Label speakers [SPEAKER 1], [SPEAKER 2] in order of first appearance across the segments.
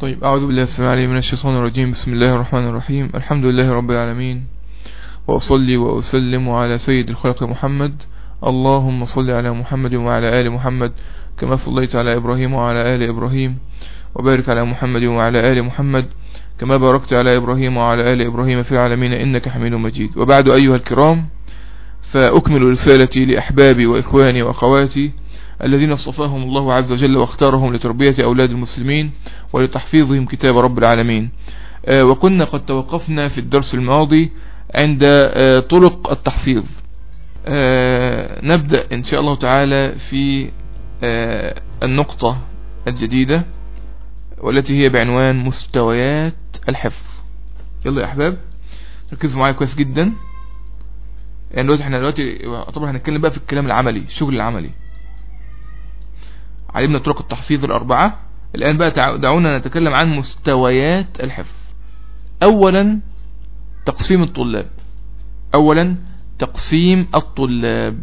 [SPEAKER 1] طيب أعوذ بالله السميع العليم من الشيطان الرجيم بسم الله الرحمن الرحيم الحمد لله رب العالمين وأصلي وأسلم على سيد الخلق محمد اللهم صل على محمد وعلى آل محمد كما صليت على إبراهيم وعلى آل إبراهيم وبارك على محمد وعلى آل محمد كما باركت على إبراهيم وعلى آل إبراهيم في العالمين إنك حميد مجيد وبعد أيها الكرام فأكمل رسالتي لأحبابي وإخواني وأخواتي الذين اصطفاهم الله عز وجل واختارهم لتربية أولاد المسلمين ولتحفيظهم كتاب رب العالمين آه، وكنا قد توقفنا في الدرس الماضي عند آه، طرق التحفيظ آه، نبدأ إن شاء الله تعالى في النقطة الجديدة والتي هي بعنوان مستويات الحفظ يلا يا أحباب ركزوا معايا كويس جدا يعني دلوقتي احنا دلوقتي طبعا هنتكلم بقى في الكلام العملي الشغل العملي علمنا طرق التحفيظ الأربعة الآن بقى دعونا نتكلم عن مستويات الحفظ أولا تقسيم الطلاب أولا تقسيم الطلاب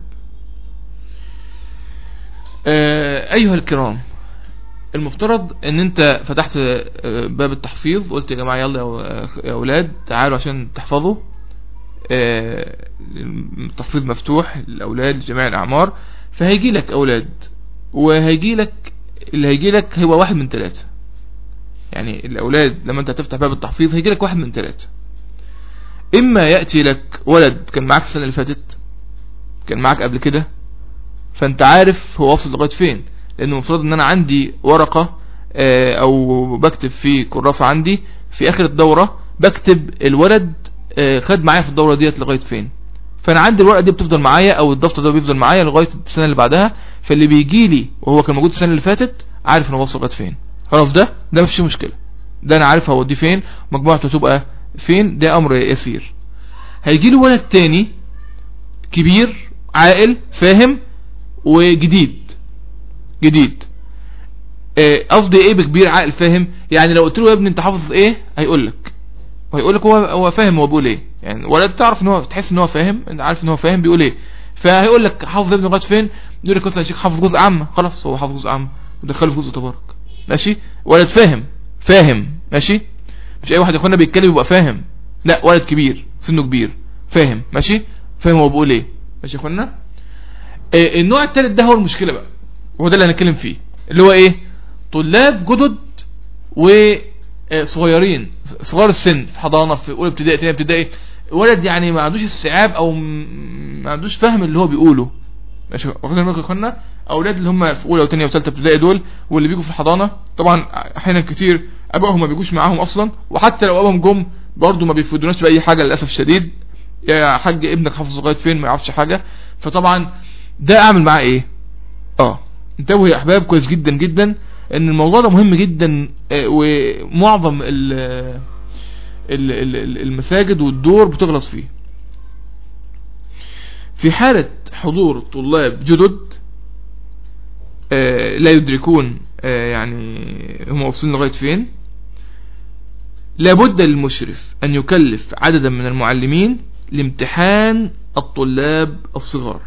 [SPEAKER 1] آه، أيها الكرام المفترض ان انت فتحت آه، باب التحفيظ قلت يا جماعة يلا يا اولاد تعالوا عشان تحفظوا آه، التحفيظ مفتوح للاولاد لجميع الاعمار فهيجي لك اولاد وهيجي لك اللي هيجي لك هو واحد من ثلاثة يعني الاولاد لما انت هتفتح باب التحفيظ هيجي لك واحد من ثلاثة اما يأتي لك ولد كان معاك السنة اللي فاتت كان معاك قبل كده فانت عارف هو وصل لغاية فين لانه المفروض ان انا عندي ورقة آه، او بكتب في كراسة عندي في اخر الدورة بكتب الولد آه، خد معايا في الدورة ديت لغاية فين فانا عندي الورقة دي بتفضل معايا او الدفتر ده بيفضل معايا لغاية السنة اللي بعدها فاللي بيجي لي وهو كان موجود السنة اللي فاتت عارف انه وصل لغاية فين خلاص ده ده مفيش مشكلة ده انا عارف هوديه فين مجموعته تبقى فين ده امر يسير هيجي لي ولد تاني كبير عاقل فاهم وجديد جديد آه، قصدي ايه بكبير عاقل فاهم يعني لو قلت له يا ابني انت حافظ ايه هيقول لك وهيقول لك هو هو فاهم هو بيقول ايه يعني ولا تعرف ان هو تحس ان هو فاهم انت عارف ان هو فاهم بيقول ايه فهيقول لك حافظ ابني لغايه فين يقول لك مثلا يا شيخ حافظ جزء عام خلاص هو حافظ جزء عام ودخله في جزء تبارك ماشي ولد فاهم فاهم ماشي مش اي واحد يا اخوانا بيتكلم يبقى فاهم لا ولد كبير سنه كبير فاهم ماشي فاهم هو بيقول ايه ماشي يا اخوانا إيه النوع الثالث ده هو المشكله بقى وهو ده اللي هنتكلم فيه اللي هو ايه طلاب جدد وصغيرين صغار السن في حضانه في اولى ابتدائي ثانيه ابتدائي ولد يعني ما عندوش استيعاب او ما عندوش فهم اللي هو بيقوله ماشي واخدين بالكم يا اخوانا اولاد اللي هم في اولى وثانيه وثالثه ابتدائي دول واللي بيجوا في الحضانه طبعا احيانا كتير ابائهم ما بيجوش معاهم اصلا وحتى لو ابائهم جم برضه ما بيفيدوناش باي حاجه للاسف الشديد يا حاج ابنك حافظ لغايه فين ما يعرفش حاجه فطبعا ده اعمل معاه ايه اه انتبهوا يا احباب كويس جدا جدا ان الموضوع ده مهم جدا آه، ومعظم المساجد والدور بتغلط فيه في حالة حضور طلاب جدد آه، لا يدركون آه، يعني هم واصلين لغاية فين لابد للمشرف أن يكلف عددا من المعلمين لامتحان الطلاب الصغار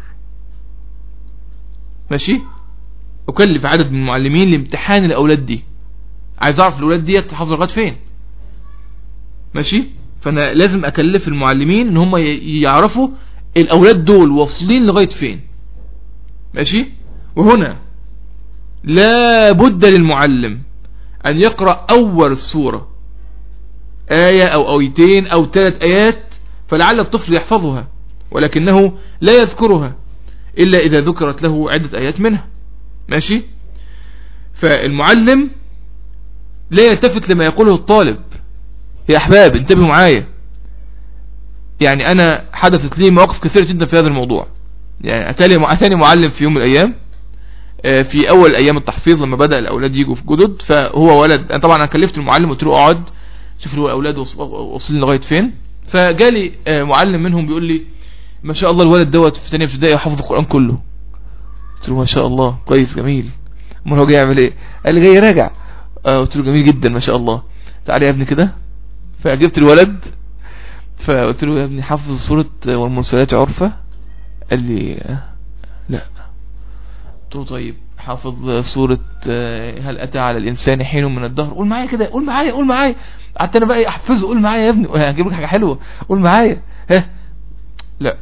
[SPEAKER 1] ماشي أكلف عدد من المعلمين لامتحان الأولاد دي عايز أعرف الأولاد دي تحافظ لغاية فين ماشي فأنا لازم أكلف المعلمين إن هم يعرفوا الأولاد دول واصلين لغاية فين ماشي وهنا لا بد للمعلم أن يقرأ أول السورة آية أو آيتين أو ثلاث آيات فلعل الطفل يحفظها ولكنه لا يذكرها إلا إذا ذكرت له عدة آيات منها ماشي فالمعلم لا يلتفت لما يقوله الطالب يا أحباب انتبهوا معايا يعني أنا حدثت لي مواقف كثيرة جدا في هذا الموضوع يعني أتاني, أتاني معلم في يوم من الأيام آه، في أول أيام التحفيظ لما بدأ الأولاد يجوا في جدد فهو ولد أنا طبعا أنا كلفت المعلم قلت له اقعد شوف الأولاد وصلين لغاية فين فجالي آه، معلم منهم بيقول لي ما شاء الله الولد دوت في ثانيه ابتدائي حافظ القرآن كله قلت له ما شاء الله كويس جميل امال هو جاي يعمل ايه قال لي جاي راجع آه قلت له جميل جدا ما شاء الله تعالى يا ابني كده فجبت الولد فقلت له يا ابني حافظ سورة والمرسلات عرفة قال لي لا قلت له طيب حافظ سورة آه، هل أتى على الإنسان حين من الدهر قول معايا كده قول معايا قول معايا قعدت أنا بقى إيه أحفظه قول معايا يا ابني هجيب لك حاجة حلوة قول معايا ها لا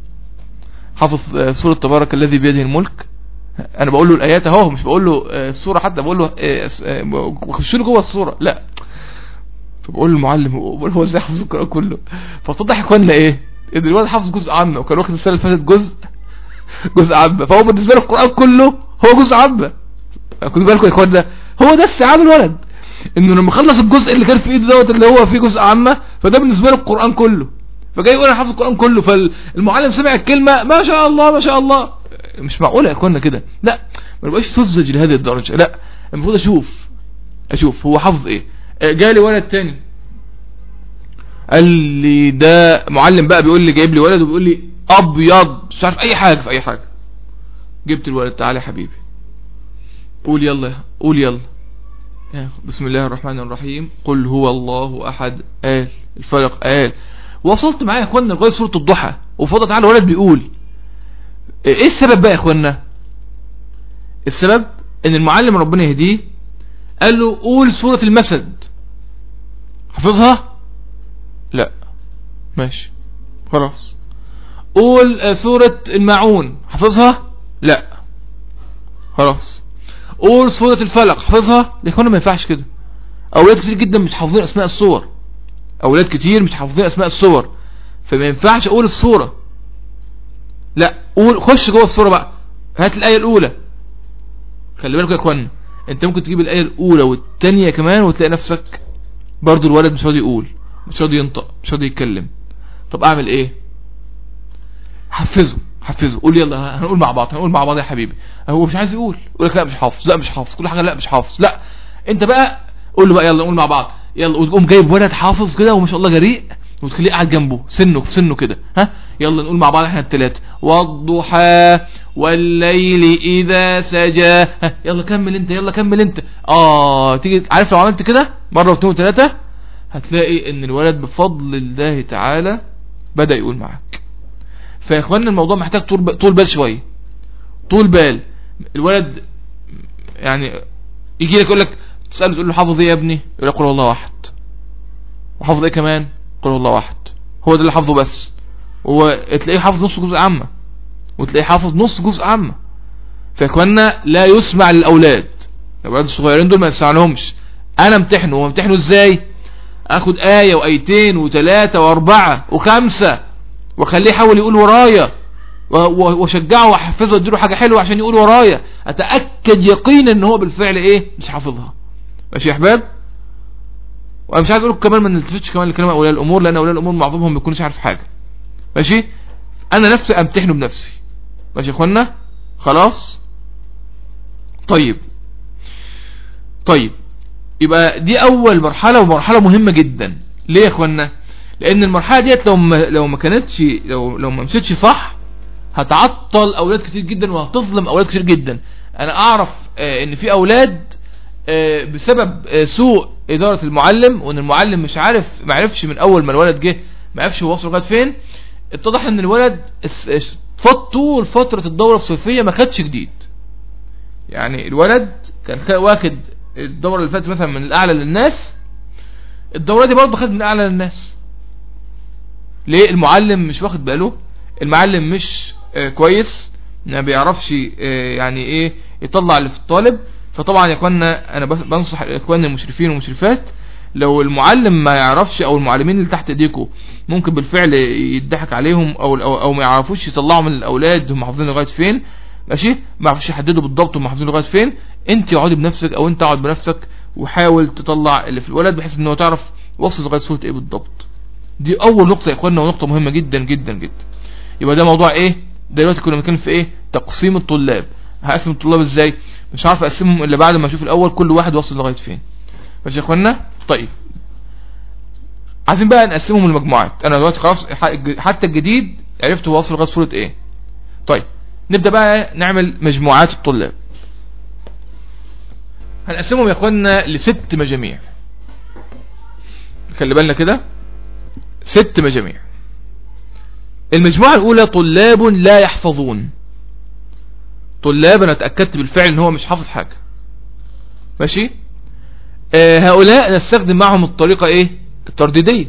[SPEAKER 1] حافظ آه، سورة تبارك الذي بيده الملك انا بقول له الايات اهو مش بقول له آه، السوره حتى بقول له آه، آه، بخش له جوه السوره لا فبقول للمعلم بقول هو ازاي حافظ القران كله فاتضح اخواننا ايه ان الواد حافظ جزء عامه وكان واخد السنه اللي فاتت جزء جزء عامه فهو بالنسبه له القران كله هو جزء عامه خدوا بالكم يا اخوانا هو ده استيعاب الولد انه لما خلص الجزء اللي كان في ايده دوت اللي هو فيه جزء عامه فده بالنسبه له القران كله فجاي يقول انا حافظ القران كله فالمعلم سمع الكلمه ما شاء الله ما شاء الله مش معقوله يا اخوانا كده لا ما نبقاش سذج لهذه الدرجه لا المفروض اشوف اشوف هو حافظ ايه آه، جالي ولد تاني قال لي ده معلم بقى بيقول لي جايب لي ولد وبيقول لي ابيض مش عارف اي حاجه في اي حاجه جبت الولد تعالى يا حبيبي قول يلا قول يلا يا بسم الله الرحمن الرحيم قل هو الله احد قال الفلق قال وصلت معايا يا اخوانا لغايه سوره الضحى وفضل تعالى الولد بيقول ايه السبب بقى يا اخوانا السبب ان المعلم ربنا يهديه قال له قول سورة المسد حافظها لا ماشي خلاص قول آه، سورة الماعون حافظها لا خلاص قول سورة الفلق حافظها يا اخوانا ما ينفعش كده اولاد كتير جدا مش حافظين اسماء الصور اولاد كتير مش حافظين اسماء الصور فما ينفعش اقول الصورة لا قول خش جوه الصورة بقى هات الآية الأولى خلي بالك يا اخوانا انت ممكن تجيب الآية الأولى والتانية كمان وتلاقي نفسك برضو الولد مش راضي يقول مش راضي ينطق مش راضي يتكلم طب اعمل ايه حفزه حفزه قول يلا هنقول مع بعض هنقول مع بعض يا حبيبي هو مش عايز يقول يقول لك لا مش حافظ لا مش حافظ كل حاجه لا مش حافظ لا انت بقى قول له بقى يلا نقول مع بعض يلا وتقوم جايب ولد حافظ كده وما شاء الله جريء وتخليه قاعد جنبه سنه في سنه كده ها يلا نقول مع بعض احنا الثلاثه والضحى والليل اذا سجى ها يلا كمل انت يلا كمل انت اه تيجي عارف لو عملت كده مره واثنين وثلاثه هتلاقي ان الولد بفضل الله تعالى بدا يقول معاك فيا اخوانا الموضوع محتاج طول طول بال شويه طول بال الولد يعني يجي لك يقول لك تساله تقول له حافظ ايه يا ابني يقول لك قل هو الله واحد وحافظ ايه كمان قل هو الله واحد هو ده اللي حافظه بس هو تلاقيه حافظ نص جزء عامه وتلاقيه حافظ نص جزء عامه فيا اخوانا لا يسمع للاولاد الاولاد الصغيرين دول ما يسمع لهمش انا امتحنه هو امتحنه ازاي اخد ايه وايتين وثلاثه واربعه وخمسه واخليه يحاول يقول ورايا و- و- واشجعه واحفزه واديله حاجه حلوه عشان يقول ورايا اتاكد يقينا ان هو بالفعل ايه مش حافظها ماشي يا احباب وانا مش عايز اقول لكم كمان ما نلتفتش كمان لكلام اولياء الامور لان اولياء الامور معظمهم ما بيكونش عارف حاجه ماشي انا نفسي امتحنه بنفسي ماشي يا اخوانا خلاص طيب طيب يبقى دي اول مرحله ومرحله مهمه جدا ليه يا اخوانا لان المرحله ديت لو ما لو ما كانتش لو لو ما مشيتش صح هتعطل اولاد كتير جدا وهتظلم اولاد كتير جدا انا اعرف آه، ان في اولاد آه، بسبب آه، سوء اداره المعلم وان المعلم مش عارف ما عرفش من اول ما الولد جه ما عرفش هو وصل لغايه فين اتضح ان الولد اس- اس- فط طول فتره الدوره الصيفيه ما خدش جديد يعني الولد كان خا- واخد الدوره اللي فاتت مثلا من الاعلى للناس الدوره دي برضه خد من الاعلى للناس ليه المعلم مش واخد باله المعلم مش آه كويس ما بيعرفش آه يعني ايه يطلع اللي في الطالب فطبعا يا اخوانا انا بس- بنصح اخواننا المشرفين والمشرفات لو المعلم ما يعرفش او المعلمين اللي تحت ايديكم ممكن بالفعل يضحك عليهم او او, أو ما يعرفوش يطلعوا من الاولاد هم حافظين لغايه فين ماشي ما يعرفوش يحددوا بالضبط هم حافظين لغايه فين انت اقعدي بنفسك او انت اقعد بنفسك وحاول تطلع اللي في الولد بحيث ان هو تعرف وصل لغايه سوره ايه بالضبط دي اول نقطه يا اخوانا ونقطه مهمه جدا جدا جدا يبقى ده موضوع ايه دلوقتي كنا بنتكلم في ايه تقسيم الطلاب هقسم الطلاب ازاي مش عارف اقسمهم الا بعد ما اشوف الاول كل واحد وصل لغايه فين ماشي يا اخوانا طيب عايزين بقى نقسمهم لمجموعات انا دلوقتي خلاص ح- حتى الجديد عرفت هو وصل لغايه سوره ايه طيب نبدا بقى نعمل مجموعات الطلاب هنقسمهم يا اخوانا لست مجاميع خلي بالنا كده ست مجاميع المجموعة الأولى طلاب لا يحفظون طلاب انا اتأكدت بالفعل ان هو مش حافظ حاجة ماشي آه هؤلاء نستخدم معهم الطريقة ايه الترديدية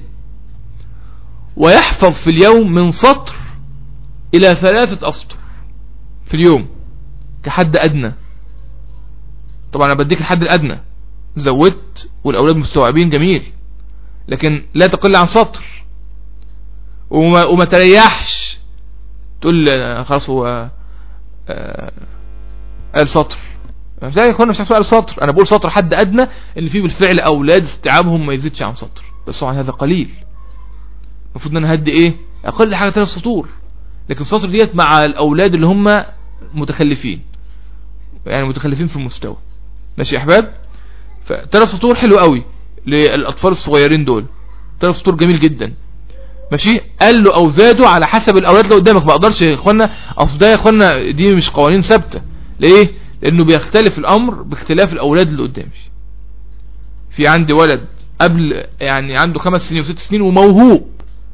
[SPEAKER 1] ويحفظ في اليوم من سطر الى ثلاثة اسطر في اليوم كحد ادنى طبعا انا بديك الحد الادنى زودت والاولاد مستوعبين جميل لكن لا تقل عن سطر وما, وما تريحش تقول خلاص هو آه قال سطر لا يا اخوانا مش قال سطر انا بقول سطر حد ادنى اللي فيه بالفعل اولاد استيعابهم ما يزيدش عن سطر بس طبعا هذا قليل المفروض ان انا هدي ايه اقل حاجه ثلاث سطور لكن السطر ديت مع الاولاد اللي هم متخلفين يعني متخلفين في المستوى ماشي يا احباب فثلاث سطور حلو قوي للاطفال الصغيرين دول ثلاث سطور جميل جدا ماشي قال له او زادوا على حسب الاولاد اللي قدامك ما اقدرش يا اخوانا اصل ده يا اخوانا دي مش قوانين ثابته ليه لانه بيختلف الامر باختلاف الاولاد اللي قدامي في عندي ولد قبل يعني عنده خمس سنين وست سنين وموهوب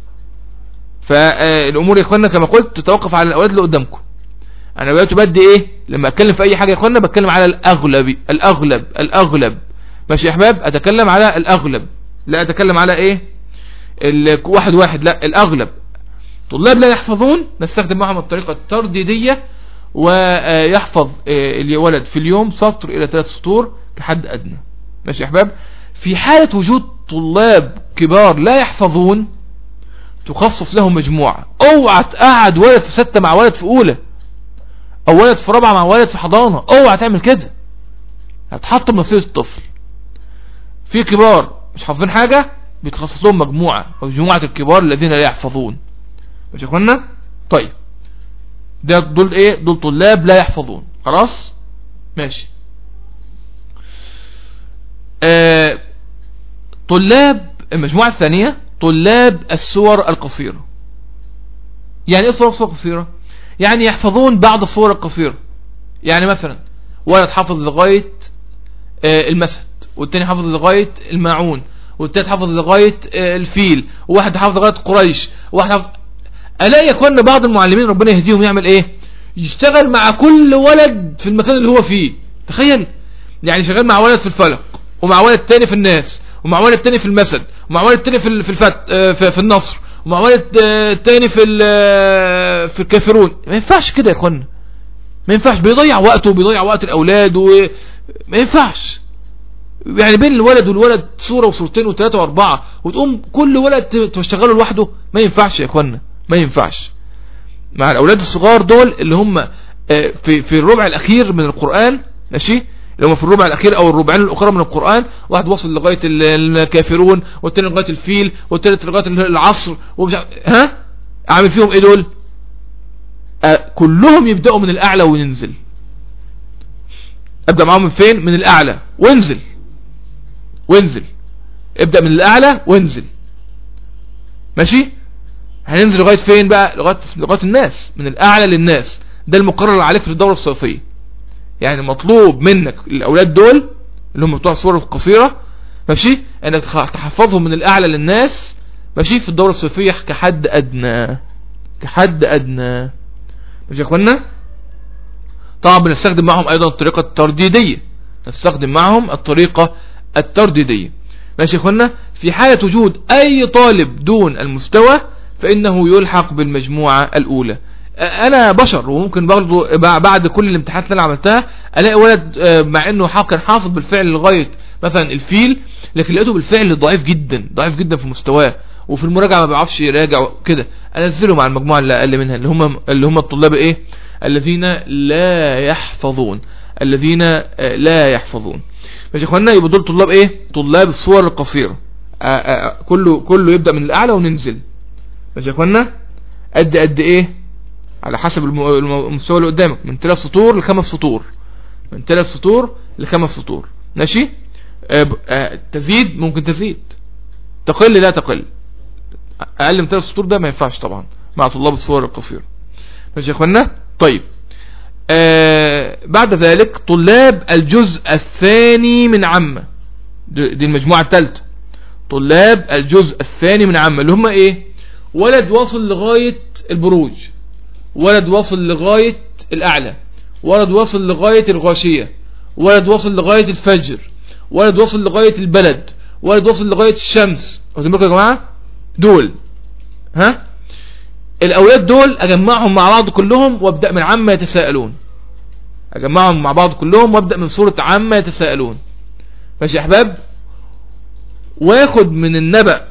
[SPEAKER 1] فالامور يا اخوانا كما قلت تتوقف على الاولاد اللي قدامكم انا دلوقتي بدي ايه لما اتكلم في اي حاجه يا اخوانا بتكلم على الاغلب الاغلب الاغلب ماشي يا احباب اتكلم على الاغلب لا اتكلم على ايه واحد واحد لا الاغلب طلاب لا يحفظون نستخدم معهم الطريقة الترديدية ويحفظ الولد في اليوم سطر الى ثلاث سطور كحد ادنى ماشي يا احباب في حالة وجود طلاب كبار لا يحفظون تخصص لهم مجموعة اوعى تقعد ولد في ستة مع ولد في اولى او ولد في رابعة مع ولد في حضانة اوعى تعمل كده هتحطم نفسية الطفل في كبار مش حافظين حاجة بيتخصص لهم مجموعة مجموعة الكبار الذين لا يحفظون ماشي يا اخوانا طيب ده دول ايه دول طلاب لا يحفظون خلاص ماشي آه طلاب المجموعة الثانية طلاب السور القصيرة يعني ايه الصور القصيرة يعني يحفظون بعض الصور القصيرة يعني مثلا ولد حافظ لغاية آه المسد والتاني حافظ لغاية الماعون والتالت حافظ لغاية الفيل وواحد حافظ لغاية قريش وواحد حافظ الاقي يا اخوانا بعض المعلمين ربنا يهديهم يعمل ايه يشتغل مع كل ولد في المكان اللي هو فيه تخيل يعني شغال مع ولد في الفلق ومع ولد تاني في الناس ومع ولد تاني في المسد ومع ولد تاني في في الفت في, في النصر ومع ولد تاني في في الكافرون ما ينفعش كده يا اخوانا ما ينفعش بيضيع وقته وبيضيع وقت الاولاد وما ينفعش يعني بين الولد والولد صورة وصورتين وثلاثة واربعة وتقوم كل ولد تشتغله لوحده ما ينفعش يا اخوانا ما ينفعش مع الاولاد الصغار دول اللي هم في في الربع الاخير من القرآن ماشي اللي هم في الربع الاخير او الربعين الاخرى من القرآن واحد وصل لغاية الكافرون والتاني لغاية الفيل والتالت لغاية العصر ومش ها عامل فيهم ايه دول كلهم يبدأوا من الاعلى وينزل ابدأ معاهم من فين من الاعلى وانزل وانزل ابدأ من الاعلى وانزل ماشي هننزل لغاية فين بقى لغاية, لغاية الناس من الاعلى للناس ده المقرر عليك في الدورة الصيفية يعني مطلوب منك الاولاد دول اللي هم بتوع الصور القصيرة ماشي انك تحفظهم من الاعلى للناس ماشي في الدورة الصيفية كحد ادنى كحد ادنى ماشي يا اخوانا طبعا بنستخدم معهم ايضا الطريقة الترديدية نستخدم معهم الطريقة الترديدية ماشي يا اخوانا في حالة وجود اي طالب دون المستوى فانه يلحق بالمجموعة الاولى انا بشر وممكن برضه بعد كل الامتحانات اللي انا عملتها الاقي ولد مع انه كان حافظ بالفعل لغاية مثلا الفيل لكن لقيته بالفعل ضعيف جدا ضعيف جدا في مستواه وفي المراجعة ما بيعرفش يراجع كده انزله مع المجموعة اللي اقل منها اللي هم اللي هم الطلاب ايه الذين لا يحفظون الذين لا يحفظون ماشي يا اخوانا يبقى دول طلاب ايه طلاب الصور القصيرة آآ آآ كله كله يبدأ من الاعلى وننزل ماشي يا اخوانا قد قد ايه على حسب المستوى اللي قدامك من ثلاث سطور لخمس سطور من ثلاث سطور لخمس سطور ماشي آآ تزيد ممكن تزيد تقل لا تقل اقل من ثلاث سطور ده ما ينفعش طبعا مع طلاب الصور القصيرة ماشي يا اخوانا طيب آه بعد ذلك طلاب الجزء الثاني من عامة دي المجموعة الثالثة طلاب الجزء الثاني من عامة اللي هم ايه ولد واصل لغاية البروج ولد واصل لغاية الاعلى ولد وصل لغاية الغاشية ولد وصل لغاية الفجر ولد وصل لغاية البلد ولد وصل لغاية الشمس واخدين بالكم يا جماعة دول ها الاولاد دول اجمعهم مع بعض كلهم وابدأ من عما يتساءلون اجمعهم مع بعض كلهم وابدأ من سورة عما يتساءلون ماشي يا احباب واخد من النبأ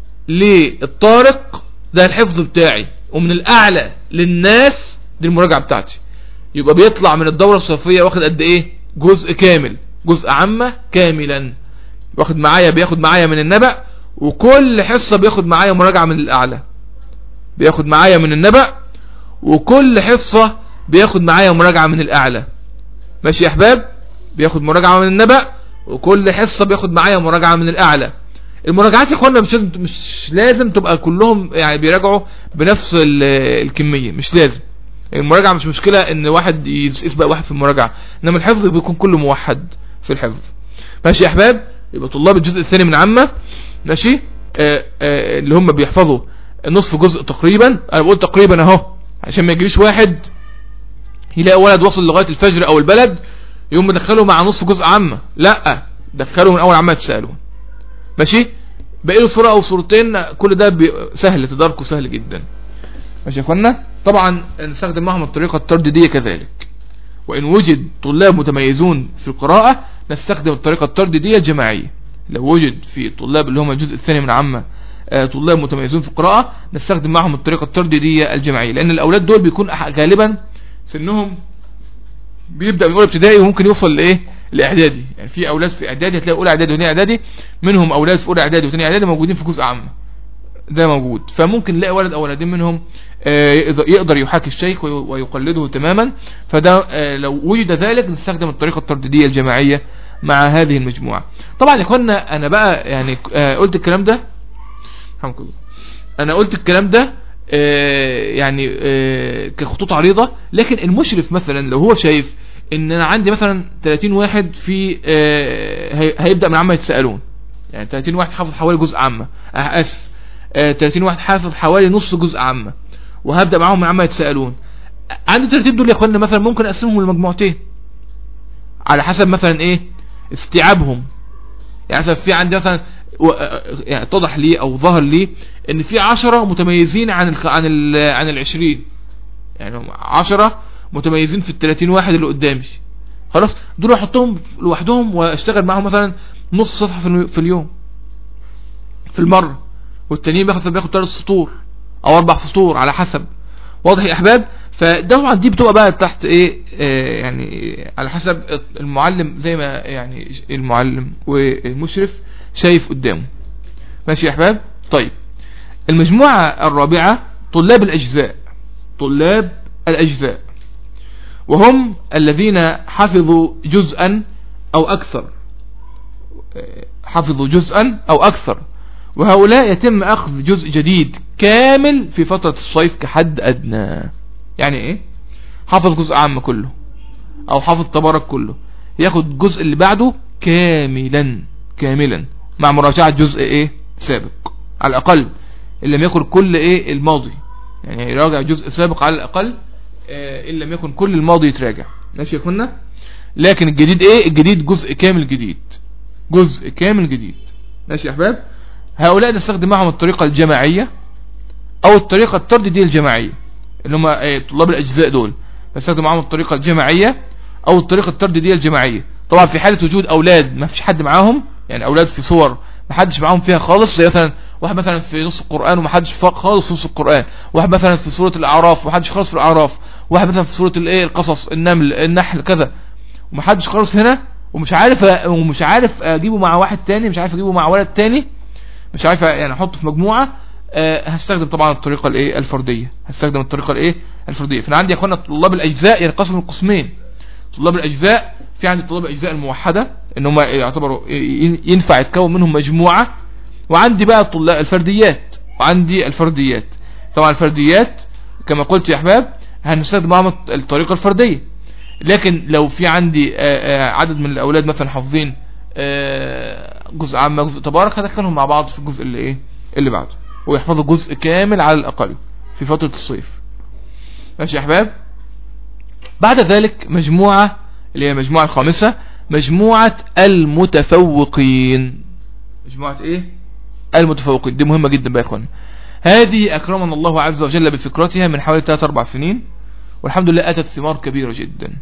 [SPEAKER 1] للطارق ده الحفظ بتاعي ومن الاعلى للناس دي المراجعة بتاعتي يبقى بيطلع من الدورة الصيفية واخد قد ايه جزء كامل جزء عامة كاملا واخد معايا بياخد معايا من النبأ وكل حصة بياخد معايا مراجعة من الاعلى بياخد معايا من النبأ وكل حصة بياخد معايا مراجعة من الاعلى ماشي يا احباب بياخد مراجعة من النبأ وكل حصة بياخد معايا مراجعة من الاعلى المراجعات يا اخوانا مش لازم مش لازم تبقى كلهم يعني بيراجعوا بنفس الكمية مش لازم المراجعة مش مشكلة ان واحد يسبق واحد في المراجعة انما الحفظ بيكون كله موحد في الحفظ ماشي يا احباب يبقى طلاب الجزء الثاني من عامة ماشي آآ آآ اللي هم بيحفظوا نصف جزء تقريبا انا بقول تقريبا اهو عشان ما يجريش واحد يلاقي ولد وصل لغاية الفجر او البلد يقوم مدخله مع نصف جزء عامة لا دخله من اول عامة تسألون ماشي باقي له صورة او صورتين كل ده سهل تداركه سهل جدا ماشي يا اخوانا طبعا نستخدم معهم الطريقة الترددية كذلك وان وجد طلاب متميزون في القراءة نستخدم الطريقة الترددية الجماعية لو وجد في طلاب اللي هم الجزء الثاني من عامة طلاب متميزون في القراءة نستخدم معهم الطريقة الترددية الجماعية لان الاولاد دول بيكون غالبا سنهم بيبدأ من اولى ابتدائي وممكن يوصل لايه لاعدادي يعني في اولاد في اعدادي هتلاقي اولى اعدادي وثاني اعدادي منهم اولاد في اولى اعدادي وثاني اعدادي موجودين في جزء عامة ده موجود فممكن نلاقي ولد او ولدين منهم يقدر يحاكي الشيخ ويقلده تماما فده لو وجد ذلك نستخدم الطريقة الترددية الجماعية مع هذه المجموعة طبعا يا اخوانا انا بقى يعني قلت الكلام ده الحمد لله انا قلت الكلام ده يعني كخطوط عريضة لكن المشرف مثلا لو هو شايف ان انا عندي مثلا 30 واحد في هيبدأ من عامة يتسألون يعني 30 واحد حافظ حوالي جزء عامة اسف 30 واحد حافظ حوالي نص جزء عامة وهبدأ معاهم من عامة يتسألون عندي 30 دول يا اخوانا مثلا ممكن اقسمهم لمجموعتين على حسب مثلا ايه استيعابهم يعني مثلا في عندي مثلا يعني اتضح لي او ظهر لي ان في عشرة متميزين عن ال عن ال عن العشرين يعني عشرة متميزين في التلاتين واحد اللي قدامي خلاص دول احطهم لوحدهم واشتغل معاهم مثلا نص صفحة في اليوم في المرة والتانيين بياخد بياخد ثلاث سطور او اربع سطور على حسب واضح يا احباب فطبعا دي بتبقى بقى تحت ايه آه يعني على حسب المعلم زي ما يعني المعلم والمشرف شايف قدامه ماشي يا احباب طيب المجموعة الرابعة طلاب الاجزاء طلاب الاجزاء وهم الذين حفظوا جزءا او اكثر حفظوا جزءا او اكثر وهؤلاء يتم اخذ جزء جديد كامل في فترة الصيف كحد ادنى يعني ايه حفظ جزء عام كله او حفظ تبارك كله ياخد الجزء اللي بعده كاملا كاملا مع مراجعة جزء ايه سابق على الاقل ان لم يكن كل ايه الماضي يعني يراجع جزء سابق على الاقل آه ان لم يكن كل الماضي يتراجع ماشي يا كنا لكن الجديد ايه الجديد جزء كامل جديد جزء كامل جديد ماشي يا احباب هؤلاء نستخدم معهم الطريقة الجماعية او الطريقة الترددية الجماعية اللي هم ايه طلاب الاجزاء دول نستخدم معهم الطريقة الجماعية او الطريقة الترددية الجماعية طبعا في حالة وجود اولاد ما فيش حد معاهم يعني اولاد في صور ما حدش معاهم فيها خالص زي مثلا واحد مثلا في نص القرآن وما حدش خالص في نص القرآن واحد مثلا في سورة الاعراف وما حدش خالص في الاعراف واحد مثلا في سورة الايه القصص النمل النحل كذا وما حدش خالص هنا ومش عارف ومش عارف اجيبه مع واحد تاني مش عارف اجيبه مع ولد تاني مش عارف يعني احطه في مجموعة أه هستخدم طبعا الطريقة الايه الفردية هستخدم الطريقة الايه الفردية فانا عندي يا اخوانا طلاب الاجزاء ينقسموا يعني لقسمين طلاب الاجزاء في عندي طلاب الاجزاء الموحدة ان هم يعتبروا ينفع يتكون منهم مجموعة وعندي بقى طلاب الفرديات وعندي الفرديات طبعا الفرديات كما قلت يا احباب هنستخدم معهم الطريقة الفردية لكن لو في عندي عدد من الاولاد مثلا حافظين جزء عام جزء تبارك هدخلهم مع بعض في الجزء اللي ايه اللي بعده ويحفظوا جزء كامل على الاقل في فترة الصيف ماشي يا احباب بعد ذلك مجموعة اللي هي المجموعة الخامسة مجموعة المتفوقين مجموعة ايه المتفوقين دي مهمة جدا بقى يا اخوان هذه اكرمنا الله عز وجل بفكرتها من حوالي 3 4 سنين والحمد لله اتت ثمار كبيرة جدا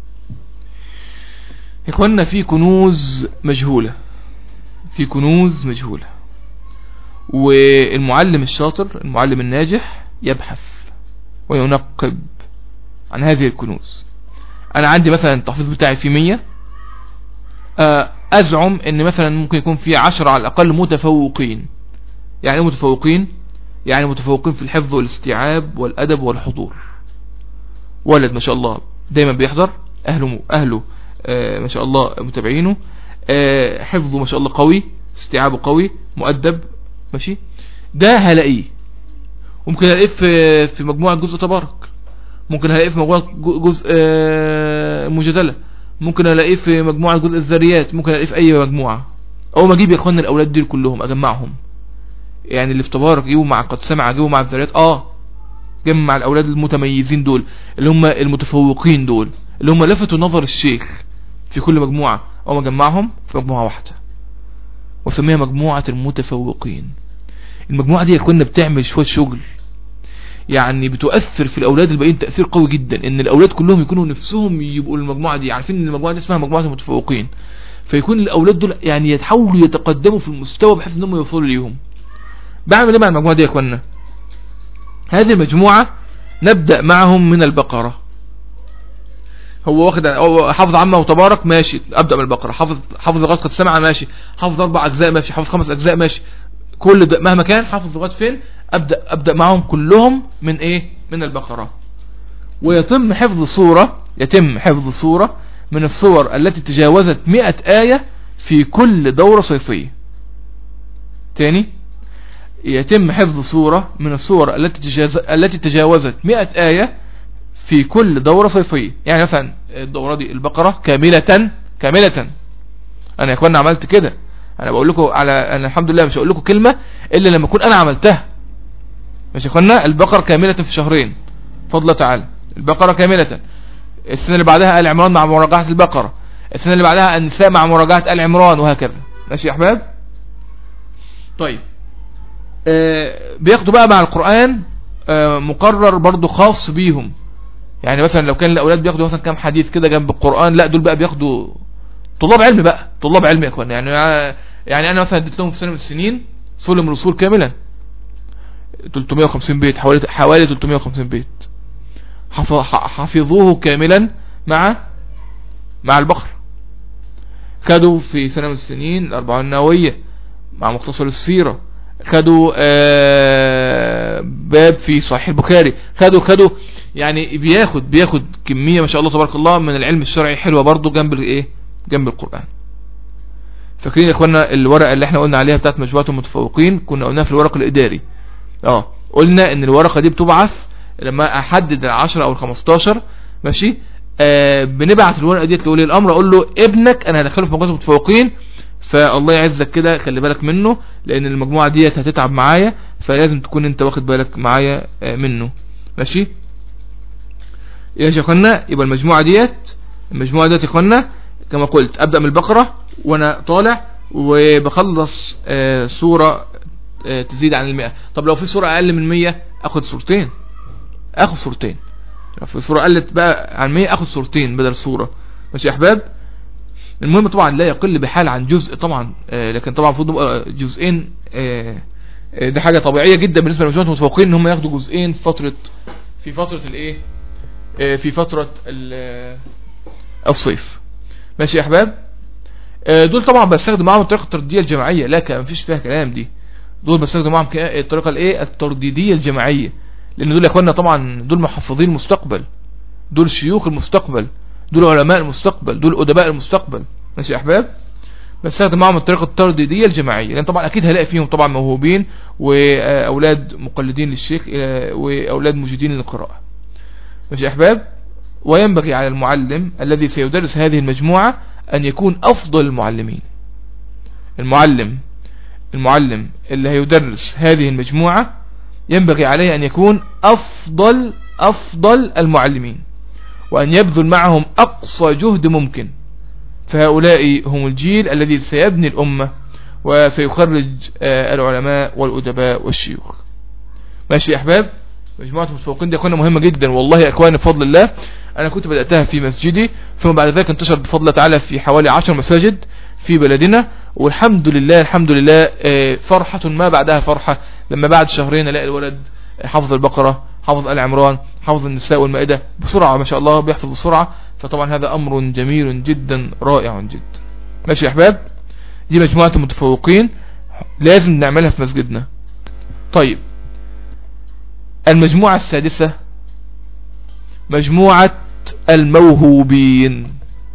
[SPEAKER 1] اخواننا في كنوز مجهولة في كنوز مجهولة والمعلم الشاطر المعلم الناجح يبحث وينقب عن هذه الكنوز انا عندي مثلا التحفيظ بتاعي في 100 ازعم ان مثلا ممكن يكون في 10 على الاقل متفوقين يعني ايه متفوقين يعني متفوقين في الحفظ والاستيعاب والادب والحضور ولد ما شاء الله دايما بيحضر اهله اهله آه ما شاء الله متابعينه آه حفظه ما شاء الله قوي استيعابه قوي مؤدب ماشي ده هلاقيه وممكن الاقيه في في مجموعه جزء تبارك ممكن الاقيه في مجموعه جزء آه مجادله ممكن الاقيه في مجموعه جزء الذريات ممكن الاقيه في اي مجموعه اول ما اجيب يا اخوانا الاولاد دول كلهم اجمعهم يعني اللي في تبارك اجيبه مع قد سمع اجيبه مع الذريات اه جمع الاولاد المتميزين دول اللي هم المتفوقين دول اللي هم لفتوا نظر الشيخ في كل مجموعة او مجمعهم في مجموعة واحدة وسميها مجموعة المتفوقين المجموعة دي كنا بتعمل شوية شغل يعني بتؤثر في الاولاد الباقيين تأثير قوي جدا ان الاولاد كلهم يكونوا نفسهم يبقوا المجموعة دي عارفين ان المجموعة دي اسمها مجموعة المتفوقين فيكون الاولاد دول يعني يتحاولوا يتقدموا في المستوى بحيث انهم يوصلوا ليهم بعمل ايه مع المجموعة دي يا اخوانا هذه المجموعة نبدأ معهم من البقرة هو واخد حافظ عامة وتبارك ماشي ابدأ من البقرة حافظ حافظ لغاية قد سمع ماشي حافظ اربع اجزاء ماشي حافظ خمس اجزاء ماشي كل ده مهما كان حافظ لغاية فين ابدأ ابدأ معهم كلهم من ايه من البقرة ويتم حفظ صورة يتم حفظ صورة من الصور التي تجاوزت 100 آية في كل دورة صيفية تاني يتم حفظ صورة من الصور التي تجاوز التي تجاوزت 100 آية في كل دورة صيفية يعني مثلا الدورة دي البقرة كاملة كاملة انا يا اخوانا عملت كده انا بقول لكم على انا الحمد لله مش هقول لكم كلمة الا لما اكون انا عملتها ماشي يا اخوانا البقرة كاملة في شهرين فضل تعالى البقرة كاملة السنة اللي بعدها آل عمران مع مراجعة البقرة السنة اللي بعدها النساء مع مراجعة آل عمران وهكذا ماشي يا احباب طيب آه بياخدوا بقى مع القرآن آه مقرر برضو خاص بيهم يعني مثلا لو كان الاولاد بياخدوا مثلا كام حديث كده جنب القرآن لا دول بقى بياخدوا طلاب علم بقى طلاب علم يا اخوان يعني يعني انا مثلا اديت لهم في سنه من السنين سلم الوصول كاملا 350 بيت حوالي حوالي 350 بيت حفظوه كاملا مع مع البقر خدوا في سنة من السنين الأربعين النووية مع مختصر السيرة خدوا آه باب في صحيح البخاري خدوا خدوا يعني بياخد بياخد كمية ما شاء الله تبارك الله من العلم الشرعي حلوة برضو جنب الايه جنب القرآن فاكرين يا اخوانا الورقة اللي احنا قلنا عليها بتاعت مجموعة المتفوقين كنا قلناها في الورق الاداري اه قلنا ان الورقة دي بتبعث لما احدد العشرة او الخمستاشر ماشي آه بنبعت الورقة دي لولي الامر اقول له ابنك انا هدخله في مجموعة المتفوقين فالله يعزك كده خلي بالك منه لان المجموعة ديت هتتعب معايا فلازم تكون انت واخد بالك معايا آه منه ماشي يا شيخنا يبقى المجموعة ديت المجموعة ديت يا اخوانا كما قلت ابدأ من البقرة وانا طالع وبخلص آه صورة آه تزيد عن المئة طب لو في صورة اقل من مية اخد صورتين اخد صورتين لو في صورة قلت بقى عن مية اخد صورتين بدل صورة ماشي يا احباب المهم طبعا لا يقل بحال عن جزء طبعا آه لكن طبعا المفروض جزئين آه آه دي حاجة طبيعية جدا بالنسبة لمجموعة المتفوقين ان هم ياخدوا جزئين في فترة في فترة الايه في فترة الصيف ماشي يا احباب دول طبعا بستخدم معاهم الطريقة الترديدية الجماعية لا مفيش فيها كلام دي دول بستخدم معاهم الطريقة الايه الترديدية الجماعية لان دول يا اخوانا طبعا دول محفظين المستقبل دول شيوخ المستقبل دول علماء المستقبل دول ادباء المستقبل ماشي يا احباب بستخدم معاهم الطريقة الترديدية الجماعية لان طبعا اكيد هلاقي فيهم طبعا موهوبين واولاد مقلدين للشيخ واولاد مجيدين للقراءة ماشي يا احباب وينبغي على المعلم الذي سيدرس هذه المجموعة ان يكون افضل المعلمين المعلم المعلم اللي هيدرس هذه المجموعة ينبغي عليه ان يكون افضل افضل المعلمين وأن يبذل معهم أقصى جهد ممكن فهؤلاء هم الجيل الذي سيبني الأمة وسيخرج آه، العلماء والأدباء والشيوخ ماشي يا أحباب مجموعة المتفوقين دي كنا مهمة جدا والله يا أخواني بفضل الله أنا كنت بدأتها في مسجدي ثم بعد ذلك انتشر بفضل الله تعالى في حوالي عشر مساجد في بلدنا والحمد لله الحمد لله آه، فرحة ما بعدها فرحة لما بعد شهرين الاقي الولد حفظ البقرة حفظ آل عمران حفظ النساء والمائدة بسرعة ما شاء الله بيحفظ بسرعة فطبعا هذا أمر جميل جدا رائع جدا ماشي يا أحباب دي مجموعة المتفوقين لازم نعملها في مسجدنا طيب المجموعة السادسة مجموعة الموهوبين